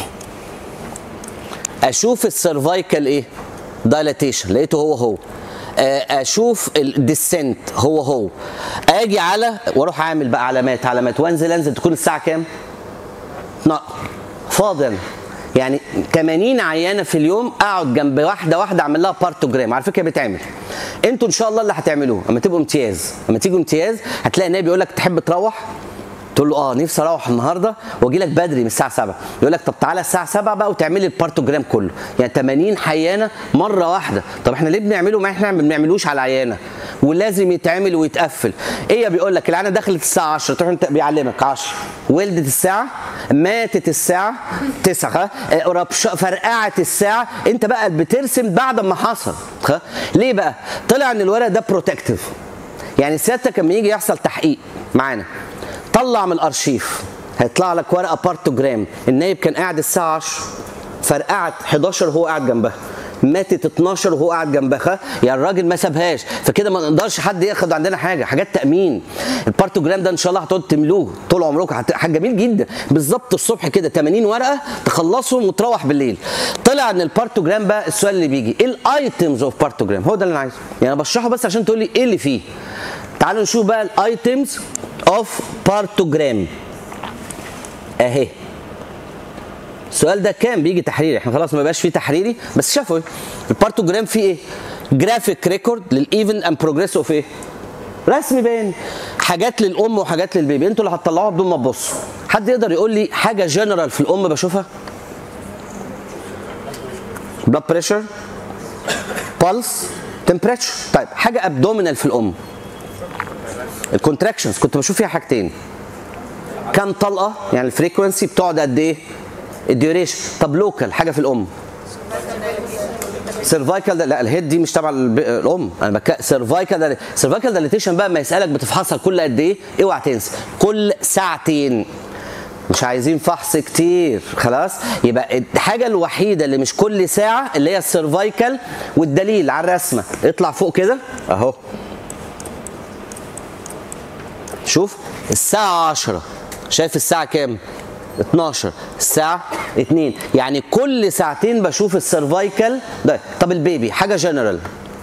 اشوف السيرفايكال ايه دايلاتيشن لقيته هو هو آه، اشوف الديسنت هو هو اجي على واروح اعمل بقى علامات علامات وانزل انزل تكون الساعه كام لا فاضي أنا. يعني 80 عيانه في اليوم اقعد جنب واحده واحده اعمل لها بارتوجرام على فكره بيتعمل انتوا ان شاء الله اللي هتعملوه اما تبقوا امتياز اما تيجوا امتياز هتلاقي النبي بيقول لك تحب تروح تقول له اه نفسي اروح النهارده واجي لك بدري من الساعه 7 يقول لك طب تعالى الساعه 7 بقى وتعمل لي البارتوجرام كله يعني 80 حيانه مره واحده طب احنا ليه بنعمله ما احنا ما بنعملوش على عيانه ولازم يتعمل ويتقفل ايه بيقول لك العيانه دخلت الساعه 10 تروح انت بيعلمك 10 ولدت الساعه ماتت الساعه 9 ها؟ آه، ربش فرقعت الساعه انت بقى بترسم بعد ما حصل ها؟ ليه بقى طلع ان الورق ده بروتكتيف يعني سيادتك لما يجي يحصل تحقيق معانا طلع من الارشيف هيطلع لك ورقه بارتوجرام النايب كان قاعد الساعه 10 فرقعت 11 وهو قاعد جنبها ماتت 12 وهو قاعد جنبها يعني الراجل ما سابهاش فكده ما نقدرش حد ياخد عندنا حاجه حاجات تامين البارتوجرام ده ان شاء الله هتقعد تملوه طول عمركم هت- حاجه جميل جدا بالظبط الصبح كده 80 ورقه تخلصهم وتروح بالليل طلع ان البارتوجرام بقى السؤال اللي بيجي ايه الايتمز اوف بارتوجرام هو ده اللي انا عايزه يعني أنا بشرحه بس عشان تقول لي ايه اللي فيه تعالوا نشوف بقى الايتمز اوف بارتوجرام اهي السؤال ده كان بيجي تحريري احنا خلاص ما بقاش فيه تحريري بس شافوا ايه البارتوجرام فيه ايه جرافيك ريكورد للايفن اند بروجريس اوف ايه رسم باين حاجات للام وحاجات للبيبي انتوا اللي هتطلعوها بدون ما تبصوا حد يقدر يقول لي حاجه جنرال في الام بشوفها بلاد بريشر بالس تمبريتشر طيب حاجه ابدومينال في الام الكونتراكشنز كنت بشوف فيها حاجتين كام طلقه يعني الفريكونسي بتقعد قد ايه الديوريشن طب لوكال حاجه في الام سيرفايكال لا الهيد دي مش تبع الب- الام انا بك سيرفايكال سيرفايكال دايليتيشن بقى ما يسالك بتفحصها كل قد ايه اوعى تنسى كل ساعتين مش عايزين فحص كتير خلاص يبقى الحاجه الوحيده اللي مش كل ساعه اللي هي السيرفايكال والدليل على الرسمه اطلع فوق كده اهو شوف الساعة 10 شايف الساعة كام؟ 12 الساعة 2 يعني كل ساعتين بشوف السيرفايكال ده طب البيبي حاجة جنرال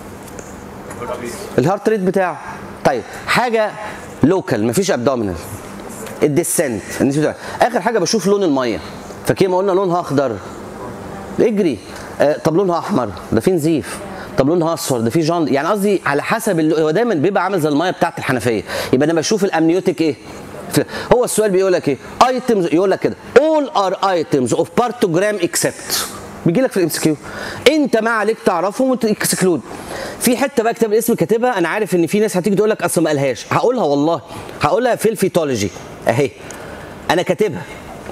الهارت ريت بتاعه طيب حاجة لوكال مفيش ابدومينال الديسنت النسبة بتاعه. اخر حاجة بشوف لون المية فاكر ما قلنا لونها اخضر اجري آه طب لونها احمر ده في نزيف طب لونها اصفر ده في جان يعني قصدي على حسب ال- هو دايما بيبقى عامل زي الميه بتاعت الحنفيه يبقى انا بشوف الامنيوتيك ايه ف- هو السؤال بيقول لك ايه ايتمز يقول لك كده all are items of partogram except بيجي لك في الام كيو انت ما عليك تعرفهم وتكسكلود في حته بقى كتاب الاسم كاتبها انا عارف ان في ناس هتيجي تقول لك اصل ما قالهاش هقولها والله هقولها في الفيتولوجي اهي انا كاتبها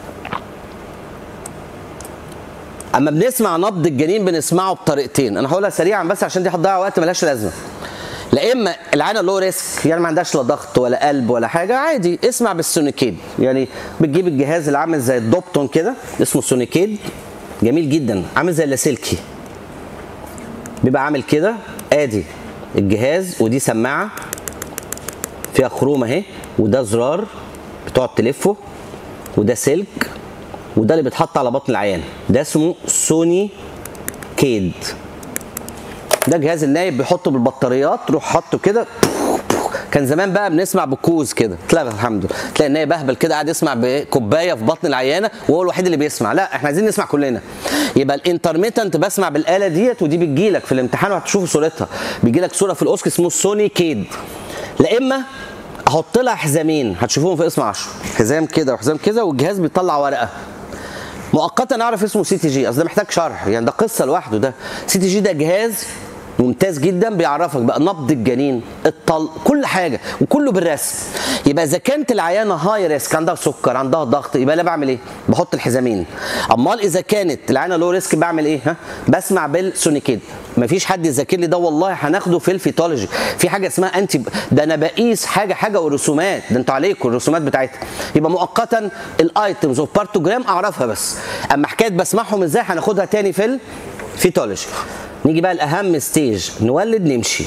اما بنسمع نبض الجنين بنسمعه بطريقتين انا هقولها سريعا بس عشان دي هتضيع وقت ملهاش لازمه لا اما العينه لو ريسك يعني ما عندهاش لا ضغط ولا قلب ولا حاجه عادي اسمع بالسونيكيد يعني بتجيب الجهاز اللي عامل زي الدوبتون كده اسمه سونيكيد جميل جدا عامل زي اللاسلكي بيبقى عامل كده ادي الجهاز ودي سماعه فيها خروم اهي وده زرار بتقعد تلفه وده سلك وده اللي بيتحط على بطن العيان ده اسمه سوني كيد ده جهاز النايب بيحطه بالبطاريات تروح حاطه كده كان زمان بقى بنسمع بكوز كده اتلغى الحمد لله تلاقي النايب اهبل كده قاعد يسمع بكوبايه في بطن العيانه وهو الوحيد اللي بيسمع لا احنا عايزين نسمع كلنا يبقى الانترميتنت بسمع بالاله ديت ودي بتجيلك في الامتحان وهتشوفوا صورتها بيجي لك صوره في الاوسك اسمه سوني كيد لا اما احط لها حزامين هتشوفوهم في اسم 10 حزام كده وحزام كده والجهاز بيطلع ورقه مؤقتا اعرف اسمه سي تي جي اصل ده محتاج شرح يعني ده قصه لوحده ده سي تي جي ده جهاز ممتاز جدا بيعرفك بقى نبض الجنين الطلق كل حاجه وكله بالرسم يبقى اذا كانت العيانه هاي ريسك عندها سكر عندها ضغط يبقى انا بعمل ايه بحط الحزامين امال اذا كانت العيانه لو ريسك بعمل ايه ها بسمع بالسونيكيد مفيش حد يذاكر لي ده والله هناخده في الفيتولوجي في حاجه اسمها انتي ده انا بقيس حاجه حاجه ورسومات ده انتوا عليكم الرسومات بتاعتها يبقى مؤقتا الايتمز اوف بارتوجرام اعرفها بس اما حكايه بسمعهم ازاي هناخدها تاني في الفيتولوجي نيجي بقى الاهم ستيج نولد نمشي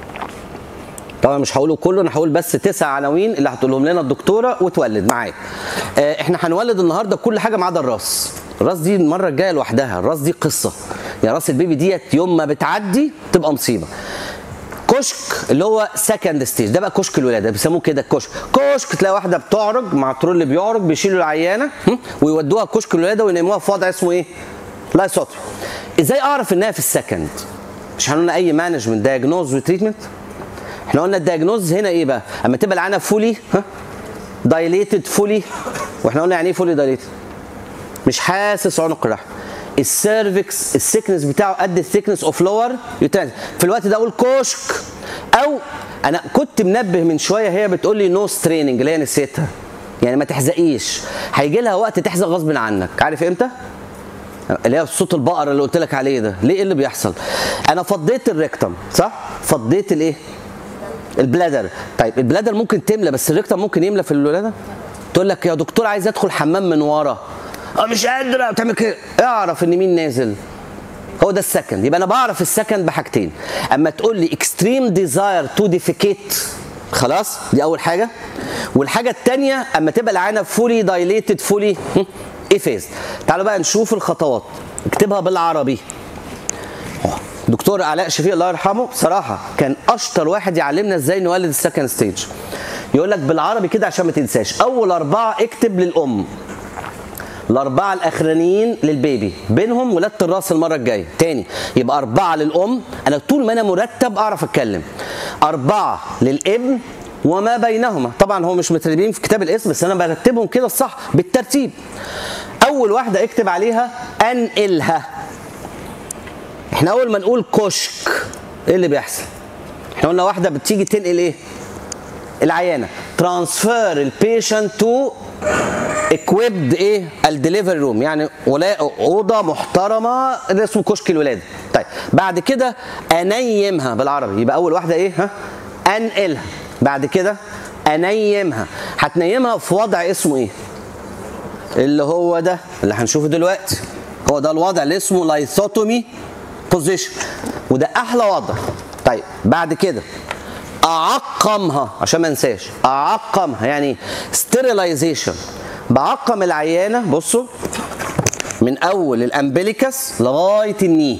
طبعا مش هقوله كله انا هقول بس تسع عناوين اللي هتقولهم لنا الدكتوره وتولد معايا آه احنا هنولد النهارده كل حاجه ما عدا الراس الراس دي المره الجايه لوحدها الراس دي قصه يعني راس البيبي ديت يوم ما بتعدي تبقى مصيبه كشك اللي هو سكند ستيج ده بقى كشك الولاده بيسموه كده كشك كشك تلاقي واحده بتعرج مع ترول بيعرج بيشيلوا العيانه هم، ويودوها كشك الولاده وينيموها في وضع اسمه ايه؟ لايسوتري ازاي اعرف انها في السكند؟ مش هنقولنا اي مانجمنت دايجنوز وتريتمنت احنا قلنا الدايجنوز هنا ايه بقى؟ اما تبقى العيانه فولي ها دايليتد فولي واحنا قلنا يعني ايه فولي دايليتد؟ مش حاسس عنق الرحم السيرفكس السيكنس بتاعه قد الثيكنس اوف لور يوترانس في الوقت ده اقول كشك او انا كنت منبه من شويه هي بتقول لي نو ستريننج اللي هي نسيتها يعني ما تحزقيش هيجي لها وقت تحزق غصب عنك عارف امتى؟ اللي هي صوت البقره اللي قلت لك عليه ده ليه ايه اللي بيحصل انا فضيت الريكتم صح فضيت الايه البلادر طيب البلادر ممكن تملى بس الريكتم ممكن يملى في الولاده تقول لك يا دكتور عايز ادخل حمام من ورا اه مش قادره بتعمل كده اعرف ان مين نازل هو ده السكند يبقى انا بعرف السكند بحاجتين اما تقول لي اكستريم ديزاير تو ديفيكيت خلاص دي اول حاجه والحاجه الثانيه اما تبقى العينه فولي دايليتد فولي افيز تعالوا بقى نشوف الخطوات اكتبها بالعربي دكتور علاء شفيق الله يرحمه بصراحه كان اشطر واحد يعلمنا ازاي نولد السكند ستيج يقول لك بالعربي كده عشان ما تنساش اول اربعه اكتب للام الأربعة الأخرانيين للبيبي بينهم ولادة الراس المرة الجاية تاني يبقى أربعة للأم أنا طول ما أنا مرتب أعرف أتكلم أربعة للابن وما بينهما طبعا هو مش مترتبين في كتاب الاسم بس أنا برتبهم كده الصح بالترتيب أول واحدة اكتب عليها أنقلها احنا أول ما نقول كشك إيه اللي بيحصل؟ احنا قلنا واحدة بتيجي تنقل إيه؟ العيانة ترانسفير البيشنت تو اكويبد ايه الدليفري روم يعني ولا اوضه محترمه اللي اسمه كشك الولاده طيب بعد كده انيمها بالعربي يبقى اول واحده ايه ها انقلها بعد كده انيمها هتنيمها في وضع اسمه ايه اللي هو ده اللي هنشوفه دلوقتي هو ده الوضع اللي اسمه لايثوتومي بوزيشن وده احلى وضع طيب بعد كده اعقمها عشان ما انساش اعقمها يعني ستيرلايزيشن بعقم العيانه بصوا من اول الامبليكس لغايه الني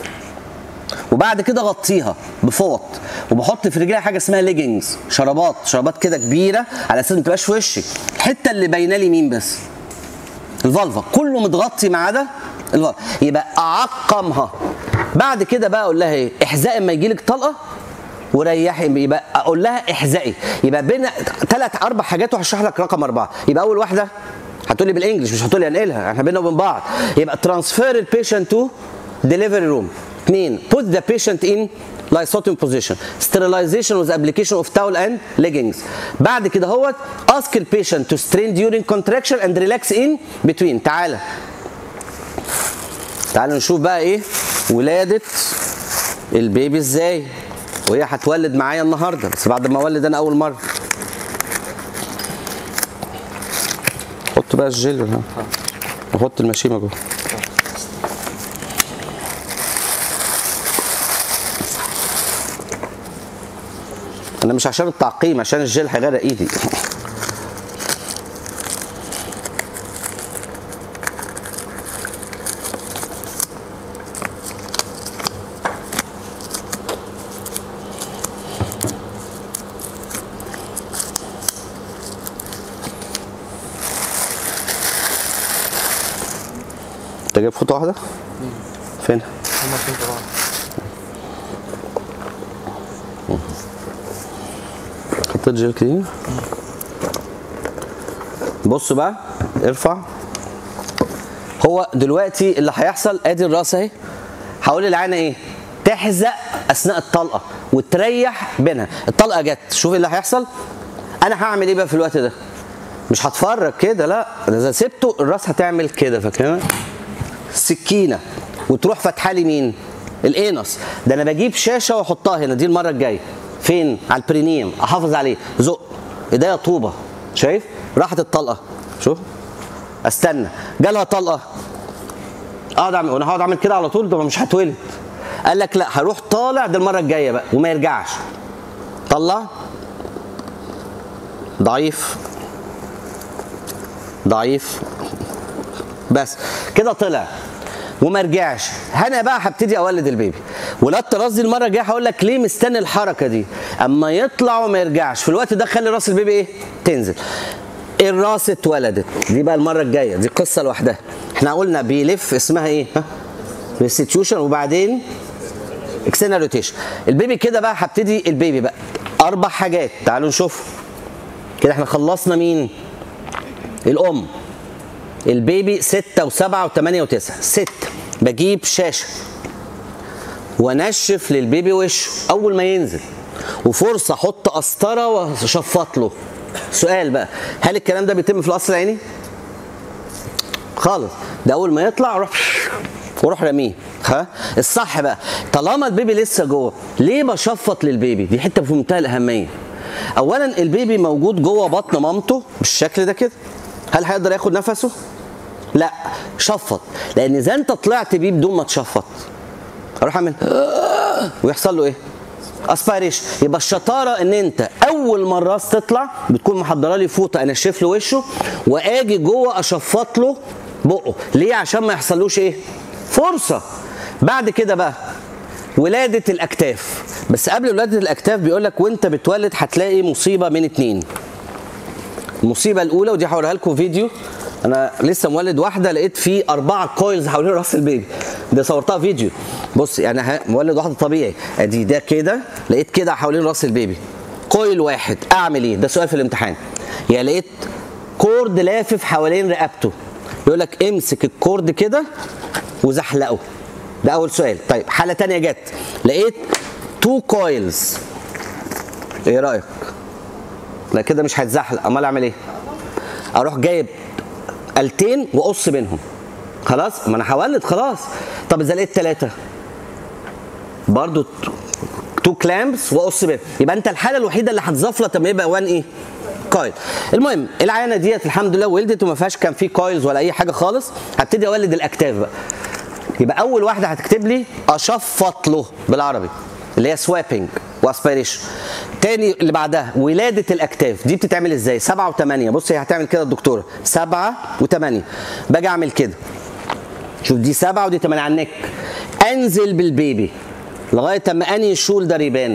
وبعد كده غطيها بفوط وبحط في رجليها حاجه اسمها ليجنجز شرابات شرابات كده كبيره على اساس ما تبقاش في وشك الحته اللي باينه لي مين بس الفالفا كله متغطي ما عدا الفالفا يبقى اعقمها بعد كده بقى اقول لها ايه احزقي اما يجي لك طلقه وريحي يبقى اقول لها احزقي يبقى بين ثلاث اربع حاجات وهشرح لك رقم اربعه يبقى اول واحده هتقولي بالانجلش مش هتقولي انقلها احنا بينا وبين بعض يبقى ترانسفير البيشنت تو ديليفري روم اثنين put the patient in lysotomy position sterilization with application of towel and leggings بعد كده هو ask the patient to strain during contraction and relax in between تعالى تعالوا نشوف بقى ايه ولادة البيبي ازاي وهي هتولد معايا النهارده بس بعد ما اولد انا اول مره حط بقى الجل هنا وحط المشيمه جوه انا مش عشان التعقيم عشان الجل هيغرق ايدي انت جايب فوطه واحده فين هما اتنين في بعض حطيت جل كريم بص بقى ارفع هو دلوقتي اللي هيحصل ادي الراس اهي هقول للعينه ايه تحزق اثناء الطلقه وتريح بينها الطلقه جت شوف إيه اللي هيحصل انا هعمل ايه بقى في الوقت ده مش هتفرج كده لا ده اذا سبته الراس هتعمل كده فاكرين سكينه وتروح فاتحه لي مين الانس ده انا بجيب شاشه واحطها هنا دي المره الجايه فين على البرينيوم احافظ عليه زق ايديا طوبه شايف راحت الطلقه شوف استنى جالها طلقه اقعد اعمل وانا هقعد اعمل كده على طول ده مش هتولد قال لك لا هروح طالع ده المره الجايه بقى وما يرجعش طلع ضعيف ضعيف بس كده طلع وما رجعش انا بقى هبتدي اولد البيبي ولدت راس دي المره الجايه هقول لك ليه مستني الحركه دي اما يطلع وما يرجعش في الوقت ده خلي راس البيبي ايه تنزل الراس اتولدت دي بقى المره الجايه دي قصه لوحدها احنا قلنا بيلف اسمها ايه ها ريستيتيوشن وبعدين اكسترنال روتيشن البيبي كده بقى هبتدي البيبي بقى اربع حاجات تعالوا نشوف كده احنا خلصنا مين الام البيبي ستة وسبعة وثمانية وتسعة ستة بجيب شاشة وانشف للبيبي وشه اول ما ينزل وفرصة احط قسطرة واشفط له سؤال بقى هل الكلام ده بيتم في القصر العيني؟ خالص ده اول ما يطلع اروح واروح راميه ها الصح بقى طالما البيبي لسه جوه ليه بشفط للبيبي دي حته في منتهى الاهميه اولا البيبي موجود جوه بطن مامته بالشكل ده كده هل هيقدر ياخد نفسه لا شفط لان اذا انت طلعت بيه بدون ما تشفط اروح اعمل ويحصل له ايه اسبيريشن يبقى الشطاره ان انت اول ما الراس تطلع بتكون محضره لي فوطه انشف له وشه واجي جوه اشفط له بقه ليه عشان ما يحصلوش ايه فرصه بعد كده بقى ولاده الاكتاف بس قبل ولاده الاكتاف بيقول لك وانت بتولد هتلاقي مصيبه من اتنين المصيبه الاولى ودي هوريها لكم فيديو انا لسه مولد واحده لقيت فيه اربعه كويلز حوالين راس البيبي دي صورتها فيديو بص يعني ه- مولد واحده طبيعي ادي ده كده لقيت كده حوالين راس البيبي كويل واحد اعمل ايه ده سؤال في الامتحان يعني لقيت كورد لافف حوالين رقبته يقول لك امسك الكورد كده وزحلقه ده اول سؤال طيب حاله تانية جت لقيت تو كويلز ايه رايك لا كده مش هيتزحلق امال اعمل ايه اروح جايب التين واقص بينهم خلاص ما انا هولد خلاص طب اذا لقيت ثلاثه برضو تو كلامبس واقص بينهم يبقى انت الحاله الوحيده اللي هتزفلط لما يبقى وان ايه كويل المهم العينه ديت الحمد لله ولدت وما فيهاش كان في كويلز ولا اي حاجه خالص هبتدي اولد الاكتاف بقى يبقى اول واحده هتكتب لي اشفط له بالعربي اللي هي سوابنج واسبيريشن تاني اللي بعدها ولاده الاكتاف دي بتتعمل ازاي سبعة وثمانية بص هي هتعمل كده الدكتوره سبعة وثمانية باجي اعمل كده شوف دي سبعة ودي ثمانية على النك انزل بالبيبي لغايه اما انهي الشولدر يبان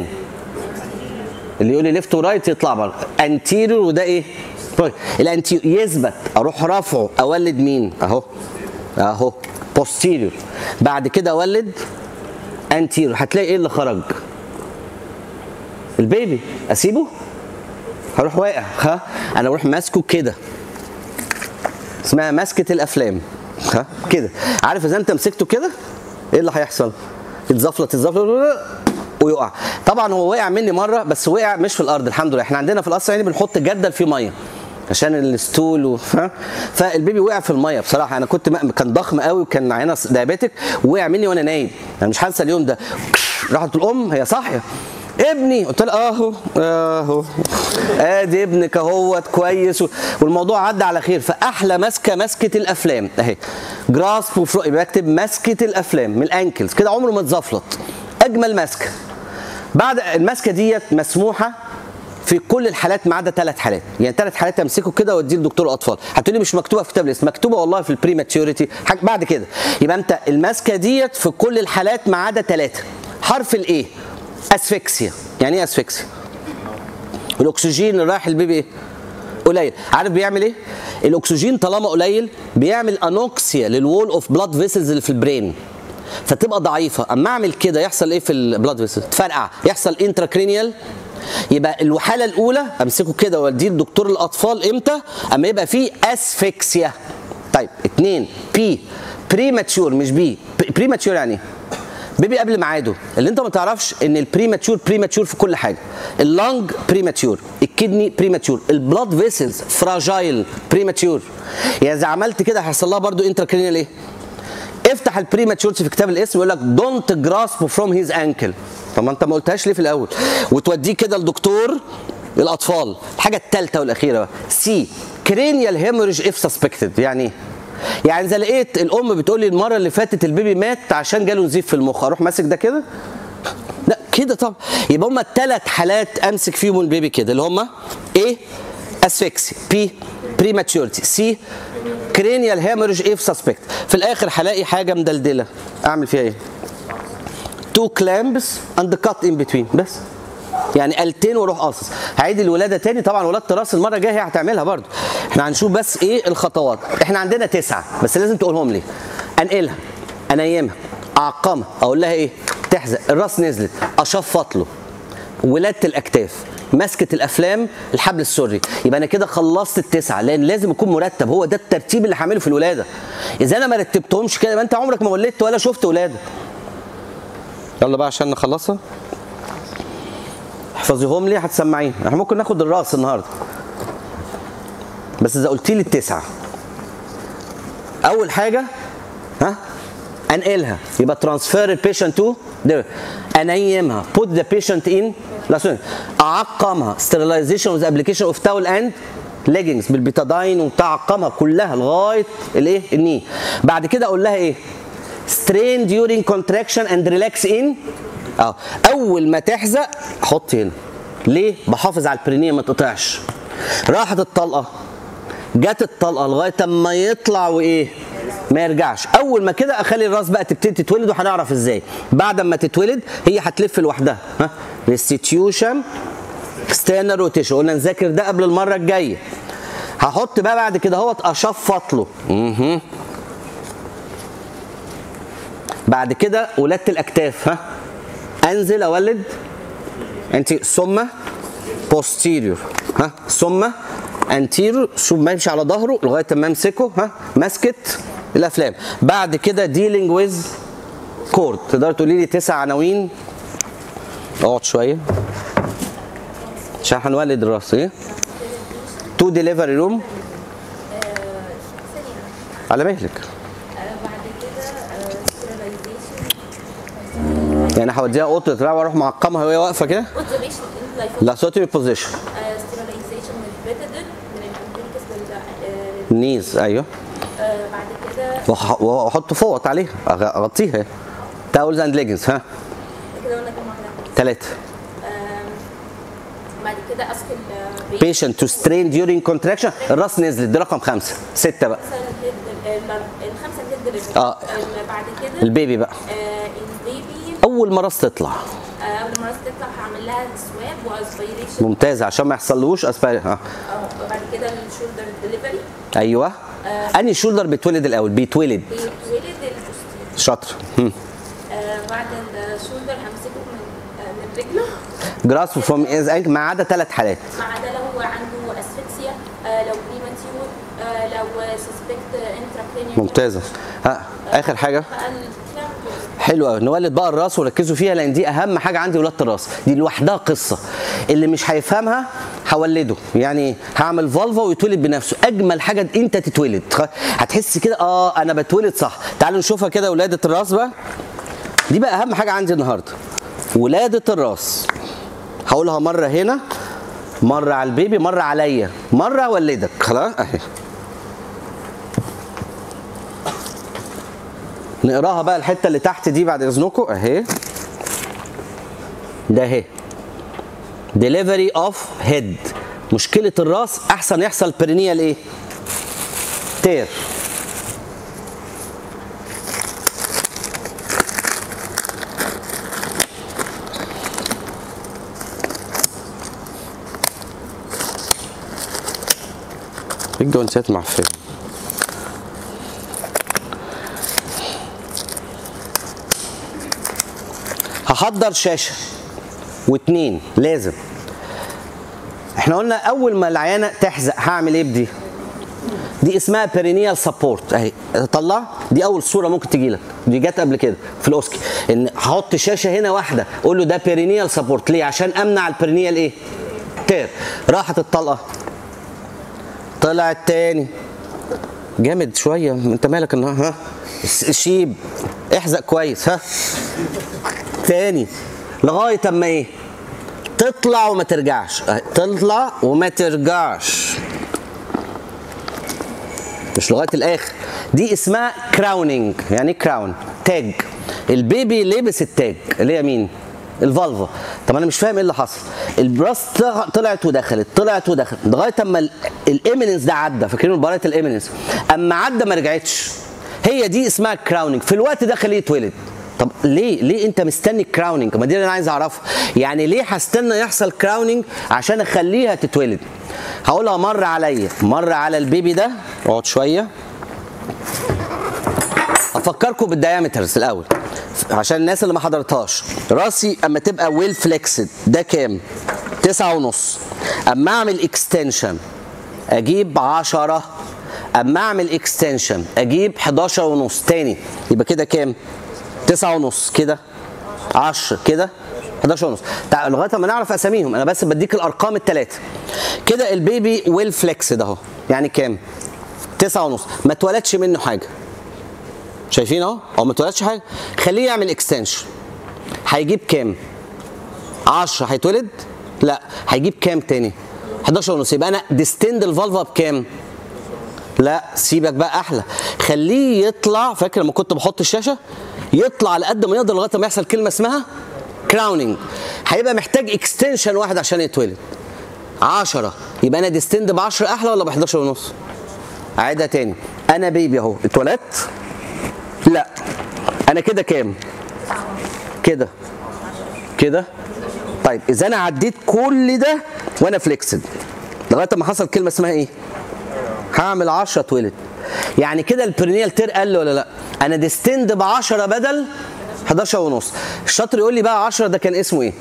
اللي يقول لي ليفت ورايت يطلع بره انتيريور وده ايه طيب الانتيريور يثبت اروح رافعه اولد مين اهو اهو بوستيريور بعد كده اولد انتيريور هتلاقي ايه اللي خرج البيبي اسيبه هروح واقع ها انا اروح ماسكه كده اسمها مسكه الافلام ها كده عارف اذا انت مسكته كده ايه اللي هيحصل يتزفلط يتزفلط ويقع طبعا هو وقع مني مره بس وقع مش في الارض الحمد لله احنا عندنا في القصر يعني بنحط جردل فيه ميه عشان الستول و... ها؟ فالبيبي وقع في الميه بصراحه انا كنت م... كان ضخم قوي وكان عينه دايابيتك وقع مني وانا نايم انا مش هنسى اليوم ده راحت الام هي صاحيه ابني قلت لها اهو اهو ادي ابنك اهوت كويس و- والموضوع عدى على خير فاحلى ماسكه ماسكه الافلام اهي جراسب وفرو يبقى بكتب ماسكه الافلام من الانكلز كده عمره ما اتزفلط اجمل ماسكه بعد الماسكه ديت مسموحه في كل الحالات ما عدا ثلاث حالات يعني ثلاث حالات امسكه كده واديه لدكتور اطفال هتقولي مش مكتوبه في كتاب الاسم مكتوبه والله في البريماتيوريتي بعد كده يبقى انت الماسكه ديت في كل الحالات ما عدا ثلاثه حرف الايه اسفكسيا يعني ايه اسفكسيا الاكسجين اللي رايح البيبي ايه قليل عارف بيعمل ايه الاكسجين طالما قليل بيعمل انوكسيا للوول اوف بلاد فيسلز اللي في البرين فتبقى ضعيفه اما اعمل كده يحصل ايه في البلاد فيسل تفرقع يحصل انتراكرينيال يبقى الحاله الاولى امسكه كده واديه لدكتور الاطفال امتى اما يبقى فيه اسفكسيا طيب اتنين بي بريماتشور مش بي بريماتشور يعني ايه بيبي قبل ميعاده اللي انت ما تعرفش ان البريماتشور بريماتشور في كل حاجه اللنج بريماتشور الكدني بريماتشور البلاد فيسلز فراجايل بريماتشور يعني اذا عملت كده هيحصل لها برضو انتراكرينيال ايه افتح البريماتشورز في كتاب الاسم يقول لك دونت جراسب فروم هيز انكل طب ما انت ما قلتهاش ليه في الاول وتوديه كده لدكتور الاطفال الحاجه الثالثه والاخيره بقى سي كرينيال هيموريج اف سسبكتد يعني ايه يعني اذا لقيت الام بتقول لي المره اللي فاتت البيبي مات عشان جاله نزيف في المخ اروح ماسك ده كده لا كده طب يبقى هم الثلاث حالات امسك فيهم البيبي كده اللي هم ايه اسفكسي بي بريماتشورتي سي كرينيال هيموريج اف سسبكت في الاخر هلاقي حاجه مدلدله اعمل فيها ايه تو كلامبس اند كات ان بتوين بس يعني قلتين واروح قاصص هعيد الولاده تاني طبعا ولاده راس المره الجايه هي هتعملها برضو احنا هنشوف بس ايه الخطوات احنا عندنا تسعه بس لازم تقولهم لي انقلها انيمها اعقمها اقول لها ايه تحزق الراس نزلت اشفط له ولاده الاكتاف مسكه الافلام الحبل السري يبقى انا كده خلصت التسعه لان لازم يكون مرتب هو ده الترتيب اللي هعمله في الولاده اذا انا ما رتبتهمش كده يبقى انت عمرك ما ولدت ولا شفت ولاده يلا بقى عشان نخلصها احفظيهم لي هتسمعين احنا ممكن ناخد الراس النهارده بس اذا قلت لي التسعه اول حاجه ها انقلها يبقى ترانسفير البيشنت تو انيمها put the patient in لا سوري اعقمها sterilization with application of towel and leggings بالبيتاداين وتعقمها كلها لغايه الايه الني بعد كده اقول لها ايه strain during contraction and relax in اه اول ما تحزق حط هنا ليه بحافظ على البرينيه ما تقطعش راحت الطلقه جت الطلقه لغايه اما يطلع وايه ما يرجعش اول ما كده اخلي الراس بقى تبتدي تتولد وهنعرف ازاي بعد ما تتولد هي هتلف لوحدها ها ريستيتيوشن اكسترنال روتيشن قلنا نذاكر ده قبل المره الجايه هحط بقى بعد كده اهوت اشفط له مهم. بعد كده ولاده الاكتاف ها انزل اولد انت ثم posterior ها ثم anterior شوف ما يمشي على ظهره لغايه ما امسكه ها ماسكت الافلام بعد كده dealing with cord تقدر تقولي لي تسع عناوين اقعد شويه عشان هنولد الراس ايه تو ديليفري روم على مهلك بعد كده sterilization يعني هوديها اوضه الرعايه واروح معقمها وهي واقفه كده observation in life لا سوتري بوزيشن sterilization with betadine من الامبليكس لل نيز ايوه آه، بعد كده وأح- واحط فوط عليها أغ- اغطيها تاولز اند ليجنز ها كده قلنا كام واحده ثلاثه آم، بعد كده اسك البيت patient to strain during contraction الراس نزلت دي رقم خمسه سته بقى مثلا الهيد ال- الخمسه الهيد ديليفري آه. بعد كده البيبي بقى آه، البيبي اول ما راس تطلع آه، اول ما راس تطلع هعمل لها سواب واسبيريشن ممتاز عشان ما يحصلوش اسبال ها بعد كده الشولدر ديليفري ايوه انهي شولدر بيتولد الاول بيتولد بيتولد البوستير شاطر هم. آه، بعد الشولدر همسكه من آه، من رجله جراس فروم از ما عدا ثلاث حالات ما عدا لو عنده اسفكسيا آه، لو بريماتيور لو سسبكت انتراكرينيال ممتازه ها اخر حاجه بقى الكلام حلو قوي نولد بقى الراس وركزوا فيها لان دي اهم حاجه عندي ولاده الراس دي لوحدها قصه اللي مش هيفهمها هولده يعني هعمل فالفا ويتولد بنفسه اجمل حاجه انت تتولد خ- هتحس كده اه انا بتولد صح تعالوا نشوفها كده ولاده الراس بقى دي بقى اهم حاجه عندي النهارده ولاده الراس هقولها مره هنا مره على البيبي مره عليا مره اولدك خلاص اهي نقراها بقى الحته اللي تحت دي بعد اذنكم اهي ده اهي ديليفري اوف هيد مشكله الراس احسن يحصل برينيال ايه تير الجوانتات معفنه هحضر شاشه واتنين لازم احنا قلنا اول ما العيانه تحزق هعمل ايه بدي دي اسمها بيرينيال سبورت اهي طلع دي اول صوره ممكن تجي لك دي جت قبل كده في الاوسكي ان هحط شاشه هنا واحده اقول له ده بيرينيال سبورت ليه عشان امنع البيرينيال ايه تير راحت الطلقه طلعت تاني جامد شويه انت مالك النهار ها شيب احزق كويس ها تاني لغايه اما ايه تطلع وما ترجعش أه، تطلع وما ترجعش مش لغايه الاخر دي اسمها كراوننج يعني ايه كراون تاج البيبي لبس التاج اللي هي مين الفالفا طب انا مش فاهم ايه اللي حصل البراس طلع- طلعت ودخلت طلعت ودخلت لغايه اما الايميننس ده عدى فاكرين مباراه الايميننس اما عدى ما رجعتش هي دي اسمها كراوننج في الوقت ده خليه يتولد طب ليه ليه انت مستني الكراوننج ما دي اللي انا عايز اعرفها يعني ليه هستنى يحصل كراوننج عشان اخليها تتولد هقولها مره عليا مره على البيبي ده اقعد شويه افكركم بالديامترز الاول عشان الناس اللي ما حضرتهاش راسي اما تبقى ويل فليكسد ده كام تسعة ونص اما اعمل اكستنشن اجيب عشرة اما اعمل اكستنشن اجيب 11 ونص تاني يبقى كده كام تسعة ونص كده 10 كده 11 ونص تع- لغايه ما نعرف اساميهم انا بس بديك الارقام الثلاثه كده البيبي ويل فليكسد اهو يعني كام تسعة ونص ما اتولدش منه حاجه شايفين اهو هو ما اتولدش حاجه خليه يعمل اكستنشن هيجيب كام 10 هيتولد لا هيجيب كام تاني 11 ونص يبقى انا ديستند الفالفا بكام لا سيبك بقى احلى خليه يطلع فاكر لما كنت بحط الشاشه يطلع على قد ما يقدر لغايه ما يحصل كلمه اسمها كراوننج هيبقى محتاج اكستنشن واحد عشان يتولد 10 يبقى انا ديستند ب 10 احلى ولا ب 11 ونص اعيدها تاني انا بيبي اهو اتولدت لا انا كده كام كده كده طيب اذا انا عديت كل ده وانا فليكسد لغايه ما حصل كلمه اسمها ايه هعمل 10 اتولد يعني كده البرينيال تير قل ولا لا انا ديستند ب 10 بدل 11 ونص الشاطر يقول لي بقى 10 ده كان اسمه ايه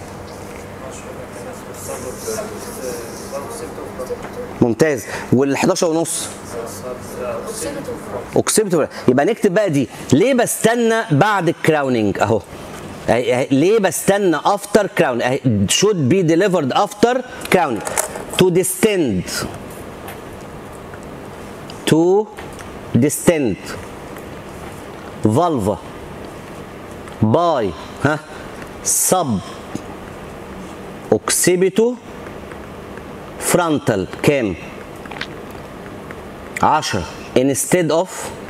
ممتاز وال 11 ونص اوكسيبتور يبقى نكتب بقى دي ليه بستنى بعد الكراوننج اهو أهي- أهي. ليه بستنى افتر كراون should be delivered after crowning to distend to distend vulva by ها sub occipito frontal كام 10 instead of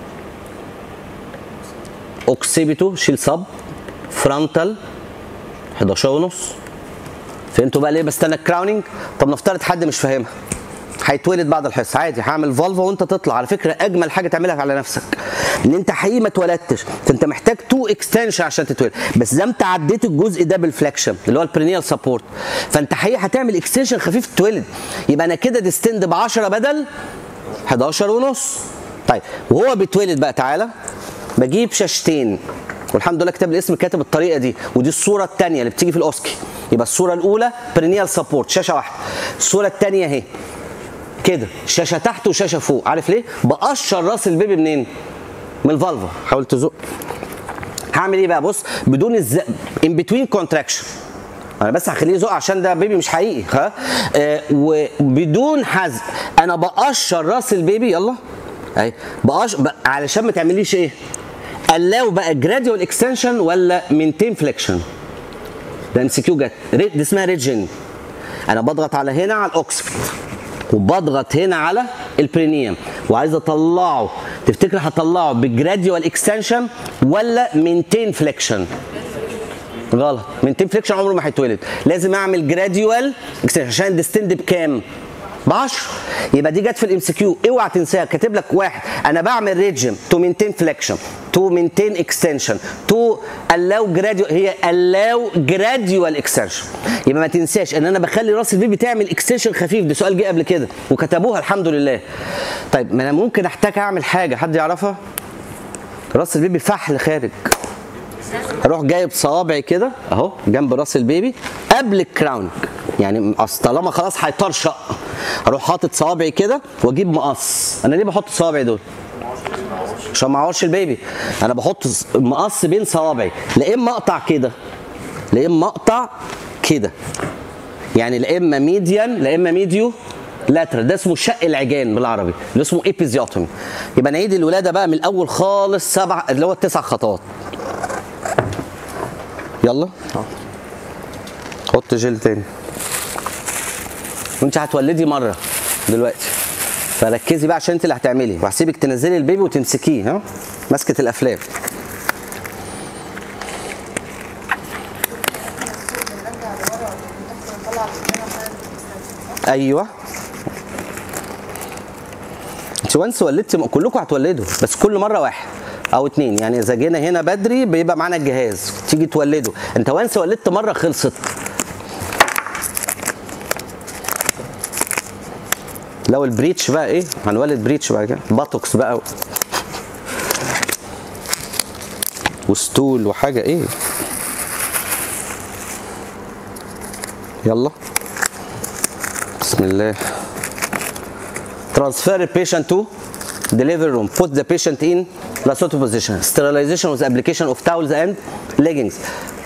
اوكسيبيتو شيل صب فرونتال 11 ونص فهمتوا بقى ليه بستنى الكراوننج طب نفترض حد مش فاهمها هيتولد بعد الحصه عادي هعمل فالفا وانت تطلع على فكره اجمل حاجه تعملها على نفسك ان انت حقيقي ما اتولدتش فانت محتاج تو اكستنشن عشان تتولد بس ده انت عديت الجزء ده بالفليكشن اللي هو البرينيال سبورت فانت حقيقي هتعمل اكستنشن خفيف تتولد يبقى انا كده ديستند ب 10 بدل 11 ونص طيب وهو بيتولد بقى تعالى بجيب شاشتين والحمد لله كتاب الاسم كاتب الطريقه دي ودي الصوره الثانيه اللي بتيجي في الاوسكي يبقى الصوره الاولى برينيال سبورت شاشه واحده الصوره الثانيه اهي كده شاشه تحت وشاشه فوق عارف ليه بقشر راس البيبي منين من الفالفا حاول تزق هعمل ايه بقى بص بدون الز ان بتوين كونتراكشن انا بس هخليه يزق عشان ده بيبي مش حقيقي ها آه وبدون حزق انا بقشر راس البيبي يلا اهي بقش ب... علشان ما تعمليش ايه allow بقى جراديوال اكستنشن ولا مينتين فليكشن ده ام سي كيو جت ري- دي اسمها ريجن انا بضغط على هنا على الاوكسفورد وبضغط هنا على البرينيوم وعايز اطلعه تفتكر هطلعه بجراديوال اكستنشن ولا مينتين فليكشن غلط مينتين فليكشن عمره ما هيتولد لازم اعمل جراديوال اكستنشن عشان ديستند بكام ب 10 يبقى دي جت في الام سي كيو اوعى تنساها كاتب لك واحد انا بعمل ريجن تو مينتين فليكشن تو مينتين اكستنشن تو allow جراديوال هي allow جراديوال اكستنشن يبقى ما تنساش ان انا بخلي راس البيبي تعمل اكستنشن خفيف ده سؤال جه قبل كده وكتبوها الحمد لله طيب ما انا ممكن احتاج اعمل حاجه حد يعرفها راس البيبي فحل خارج اروح جايب صوابعي كده اهو جنب راس البيبي قبل الكراونج يعني اصل طالما خلاص هيطرشق اروح حاطط صوابعي كده واجيب مقص انا ليه بحط صوابعي دول عشان ما اعورش البيبي انا بحط ص- مقص بين صوابعي لا اما اقطع كده لا اما اقطع كده يعني لا اما ميديان لا اما ميديو لاترال ده اسمه شق العجان بالعربي اللي اسمه ايبيزيوتومي يبقى نعيد الولاده بقى من الاول خالص سبع اللي هو التسع خطوات يلا حط جل تاني وانت هتولدي مره دلوقتي فركزي بقى عشان انت اللي هتعملي وهسيبك تنزلي البيبي وتمسكيه ها ماسكه الافلام ايوه انت وانس ولدتي كلكم هتولدوا بس كل مره واحد او اتنين يعني اذا جينا هنا بدري بيبقى معانا الجهاز تيجي تولدوا انت وانس ولدت مره خلصت لو البريتش بقى ايه هنولد بريتش بقى كده باتوكس بقى وستول وحاجه ايه يلا بسم الله transfer the patient to delivery room put the patient in lassotto position sterilization with application of towels and leggings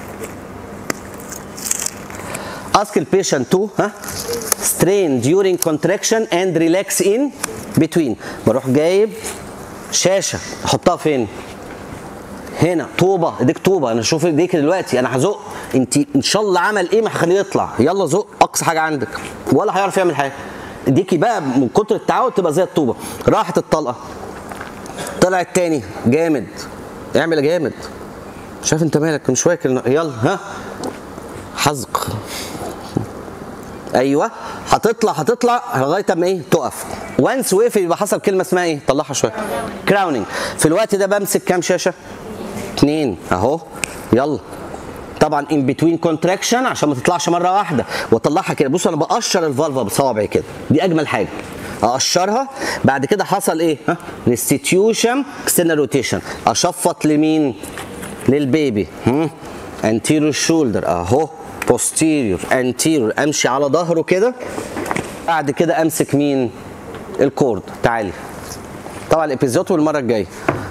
ask the patient to ها strain during contraction and relax in between بروح جايب شاشه احطها فين هنا طوبه ايديك طوبه انا شوف ايديك دلوقتي انا هزق انت ان شاء الله عمل ايه ما هخليه يطلع يلا زق اقصى حاجه عندك ولا هيعرف يعمل حاجه ايديكي بقى من كتر التعود تبقى زي الطوبه راحت الطلقه طلعت تاني جامد اعمل جامد شايف انت مالك مش فاكر يلا ها حزق ايوه هتطلع هتطلع لغايه اما ايه تقف وانس وقف يبقى حصل كلمه اسمها ايه طلعها شويه كراوننج في الوقت ده بمسك كام شاشه اتنين اهو يلا طبعا ان بتوين كونتراكشن عشان ما تطلعش مره واحده واطلعها كده بص انا بقشر الفالفا بصوابعي كده دي اجمل حاجه اقشرها بعد كده حصل ايه ها ريستيتيوشن اكسترنال روتيشن اشفط لمين للبيبي هم انتيريور شولدر اهو بوستيريور انتيريور امشي على ظهره كده بعد كده امسك مين الكورد تعالي طبعا الابيزيوت والمره الجايه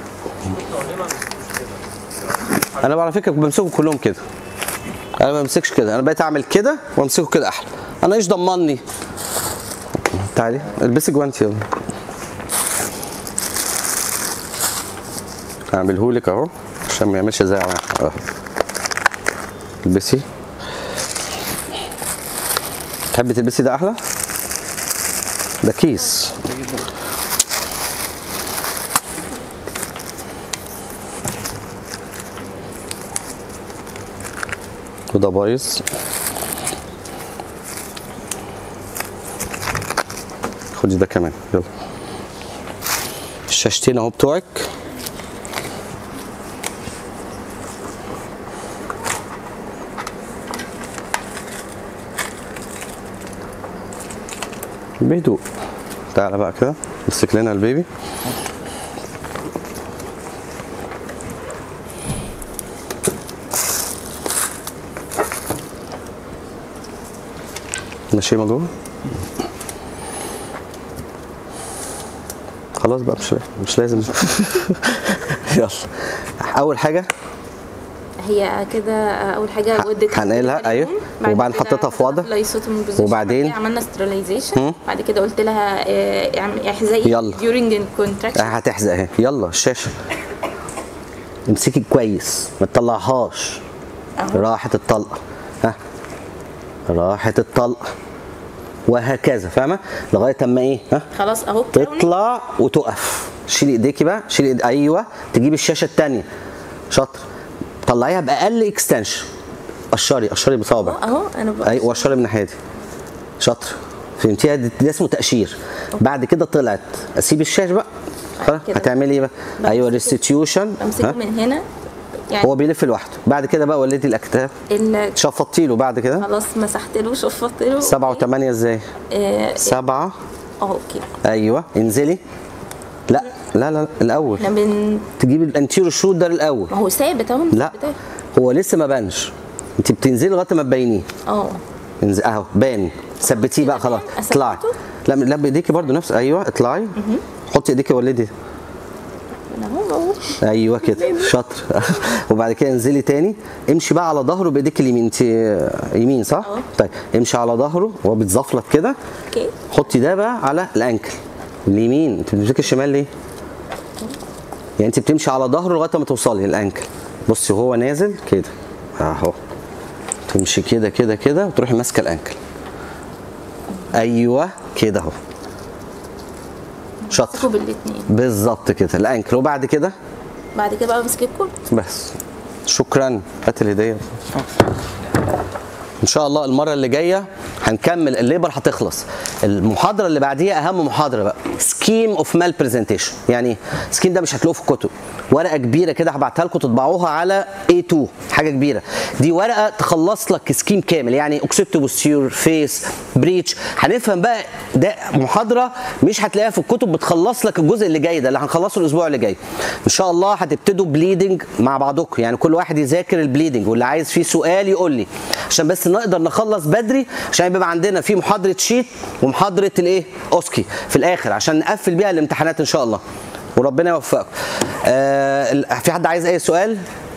انا على فكره بمسكهم كلهم كده انا ما بمسكش كده انا بقيت اعمل كده وامسكه كده احلى انا ايش ضمني تعالي البسي جوانتي يلا اعملهولك اهو عشان ما يعملش زي عمل اهو البسي تحبي تلبسي ده احلى ده كيس وده بايظ خدي ده كمان يلا الشاشتين اهو بتوعك بهدوء تعالى بقى كده امسك لنا البيبي ماشي ما جوه خلاص بقى مش مش لازم يلا اول حاجه هي كده اول حاجه ودت هنقلها، أيوه. وبعدين حطيتها في وضع. وبعدين؟ عملنا ستريلايزيشن بعد كده قلت لها آه، اعمل احزقي يلا. during الكونتراكشن هتحزق اهي يلا الشاشه امسكي كويس ما تطلعهاش أهو. راحت الطلقه ها راحت الطلقه وهكذا فاهمه لغايه اما ايه ها خلاص اهو تطلع وتقف شيلي ايديكي بقى شيلي إيد... ايوه تجيبي الشاشه الثانيه شاطر طلعيها باقل اكستنشن قشري قشري بصوابعك اهو انا بقى ايوه وقشري من الناحيه دي شاطر فهمتيها ده ده اسمه تقشير بعد كده طلعت اسيب الشاشه بقى خلاص كده. هتعملي ايه بقى ايوه ريستيتيوشن بمسكه من هنا يعني هو بيلف لوحده بعد كده بقى ولدي الاكتاف ال- شفطتي له بعد كده خلاص مسحت له شفطت له سبعة وثمانية ازاي؟ اه سبعة اه اوكي ايوه انزلي لا لا لا الاول احنا بن تجيبي الانتيرو شولدر الاول ما هو ثابت اهو لا مثبتاه. هو لسه ما بانش انت بتنزلي لغايه ما تبينيه اه انزل اهو بان ثبتيه بقى خلاص أثبته؟ اطلعي لا لا بايديكي برضو نفس ايوه اطلعي حطي ايديكي ولدي انا اهو اهو ايوه كده شاطر وبعد كده انزلي تاني امشي بقى على ظهره بايديك اليمين انت يمين صح اه. طيب امشي على ظهره وهو بيتزفلط كده اوكي حطي ده بقى على الانكل اليمين انت بتمسكي الشمال ليه يعني انت بتمشي على ظهره لغايه ما توصلي الانكل بصي وهو نازل كده اهو تمشي كده كده كده وتروحي ماسكه الانكل ايوه كده اهو شاطر امسكوا بالاثنين بالظبط كده الانكل وبعد كده بعد كده بقى بمسك الكل بس شكرا هات الهديه ان شاء الله المره اللي جايه هنكمل الليبر هتخلص المحاضره اللي بعديها اهم محاضره بقى سكيم اوف مال برزنتيشن يعني سكيم ده مش هتلاقوه في الكتب ورقه كبيره كده هبعتها لكم تطبعوها على A2 حاجه كبيره دي ورقه تخلص لك سكيم كامل يعني اوكسيبت بوستيور فيس بريتش هنفهم بقى ده محاضره مش هتلاقيها في الكتب بتخلص لك الجزء اللي جاي ده اللي هنخلصه الاسبوع اللي جاي ان شاء الله هتبتدوا بليدنج مع بعضكم يعني كل واحد يذاكر البليدنج واللي عايز فيه سؤال يقول لي عشان بس نقدر نخلص بدري عشان يبقى عندنا في محاضره شيت ومحاضره الايه اوسكي في الاخر عشان نقفل بيها الامتحانات ان شاء الله وربنا يوفقكم آه ال- في حد عايز اي سؤال